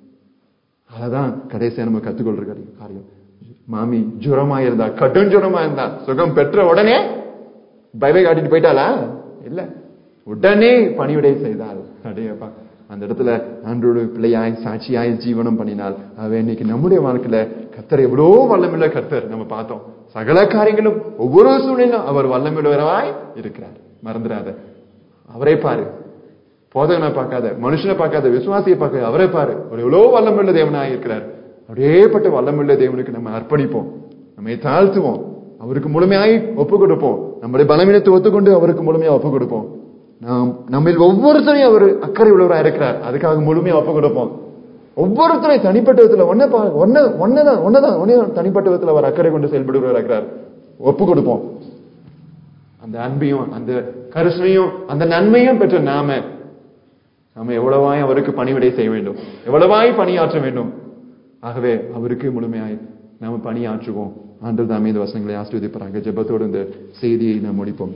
Speaker 1: அததான் கடைசியா நம்ம கத்துக்கொள்ற காரியம் காரியம் மாமி ஜுரமா இருந்தா கடும் ஜுரமா இருந்தா சுகம் பெற்ற உடனே பைபை காட்டிட்டு போயிட்டாளா இல்ல உடனே பணிவிடை செய்தாள் அடையப்பா அந்த இடத்துல ஆண்டோடு பிள்ளையாய் சாட்சியாய் ஜீவனம் பண்ணினாள் அவ இன்னைக்கு நம்முடைய வாழ்க்கையில கத்தர் எவ்வளோ வல்லமில்ல கத்தர் நம்ம பார்த்தோம் சகல காரியங்களும் ஒவ்வொரு சூழ்நிலும் அவர் வல்லமில்லவராய் இருக்கிறார் மறந்துடாத அவரை பாரு போதகனை பார்க்காத மனுஷனை பார்க்காத விசுவாசியை பார்க்காத அவரை பாரு ஒரு எவ்வளவு வல்லமுள்ள தேவனாய் இருக்கிறார் அப்படியேப்பட்ட வல்லமுள்ள தேவனுக்கு நம்ம அர்ப்பணிப்போம் நம்மை தாழ்த்துவோம் அவருக்கு முழுமையாய் ஒப்பு கொடுப்போம் நம்முடைய பலவீனத்தை ஒத்துக்கொண்டு அவருக்கு முழுமையா ஒப்பு கொடுப்போம் நாம் நம்மில் ஒவ்வொருத்தரையும் அவர் அக்கறை உள்ளவராக இருக்கிறார் அதுக்காக முழுமையா ஒப்பு கொடுப்போம் ஒவ்வொருத்தரையும் தனிப்பட்ட விதத்துல ஒன்ன பா ஒன்ன ஒன்னதான் ஒன்னதான் ஒன்னதான் தனிப்பட்ட விதத்துல அவர் அக்கறை கொண்டு செயல்படுவராக இருக்கிறார் ஒப்பு கொடுப்போம் அந்த அன்பையும் அந்த கருசனையும் அந்த நன்மையும் பெற்ற நாம நாம எவ்வளவாய் அவருக்கு பணிவிடை செய்ய வேண்டும் எவ்வளவாய் பணியாற்ற வேண்டும் ஆகவே அவருக்கு முழுமையாய் நாம பணியாற்றுவோம் ஆண்டு தாமே இந்த வசனங்களை ஆசிர்வதிப்பாங்க ஜெபத்தோடு இந்த செய்தியை நாம் முடிப்போம்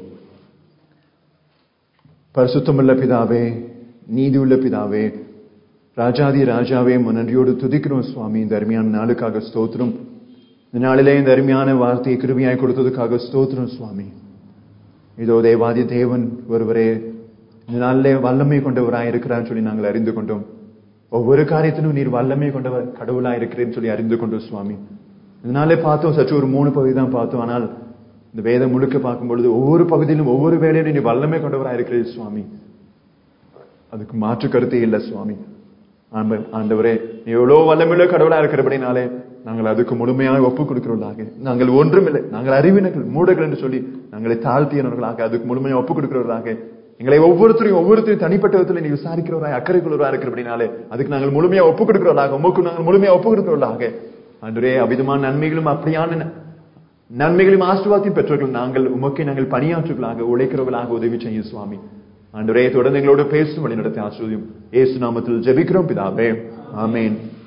Speaker 1: பரிசுத்தமுள்ள பிதாவே நீதியுள்ள பிதாவே ராஜாதி ராஜாவே நன்றியோடு துதிக்கிறோம் சுவாமி இந்த அருமையான நாளுக்காக ஸ்தோத்திரம் இந்த நாளிலே இந்த அருமையான வார்த்தையை கிருமியாய் கொடுத்ததுக்காக ஸ்தோத்திரம் சுவாமி இதோ தேவாதி தேவன் ஒருவரே இந்த நாளிலே வல்லமை கொண்டவராய் இருக்கிறான்னு சொல்லி நாங்கள் அறிந்து கொண்டோம் ஒவ்வொரு காரியத்திலும் நீர் வல்லமை கொண்டவர் கடவுளா இருக்கிறேன்னு சொல்லி அறிந்து கொண்டோம் சுவாமி இதனாலே பார்த்தோம் சற்று ஒரு மூணு பகுதி தான் பார்த்தோம் ஆனால் இந்த வேதம் முழுக்க பார்க்கும் பொழுது ஒவ்வொரு பகுதியிலும் ஒவ்வொரு வேலையிலும் நீ வல்லமை கொண்டவராக இருக்கிறீர் சுவாமி அதுக்கு மாற்று கருத்தே இல்லை சுவாமி ஆண்ட- ஆண்டவரே நீ எவ்வளவு வல்லமையுள்ள கடவுளா இருக்கிறபடினாலே நாங்கள் அதுக்கு முழுமையாக ஒப்பு கொடுக்கிறவர்களாக நாங்கள் ஒன்றுமில்லை நாங்கள் அறிவினர்கள் மூடர்கள் என்று சொல்லி நாங்களை தாழ்த்தியவர்களாக அதுக்கு முழுமையாக ஒப்பு கொடுக்கிறவர்களாக எங்களை ஒவ்வொருத்தரையும் ஒவ்வொருத்தரையும் தனிப்பட்ட விதத்தில் நீ விசாரிக்கிறவராய் அக்கறைக்குள்ளவராக இருக்கிறபடினாலே அதுக்கு நாங்கள் முழுமையா ஒப்பு கொடுக்கிறவர்களாக உமக்கு நாங்கள் முழுமையா ஒப்பு கொடுக்கிறவர்களாக அன்றே அவிதமான நன்மைகளும் அப்படியான ந- நன்மைகளையும் ஆசீர்வாதத்தையும் பெற்றவர்கள் நாங்கள் உமக்கே நாங்கள் பணியாற்றுகளாக உழைக்கிறவர்களாக உதவி செய்யும் சுவாமி ஆண்டவரே தொடர்ந்து எங்களோடு பேசும் வழி நடத்தி ஆசிரியம் ஏசு நாமத்தில் ஜெபிக்கிறோம் பிதாவே ஆமென்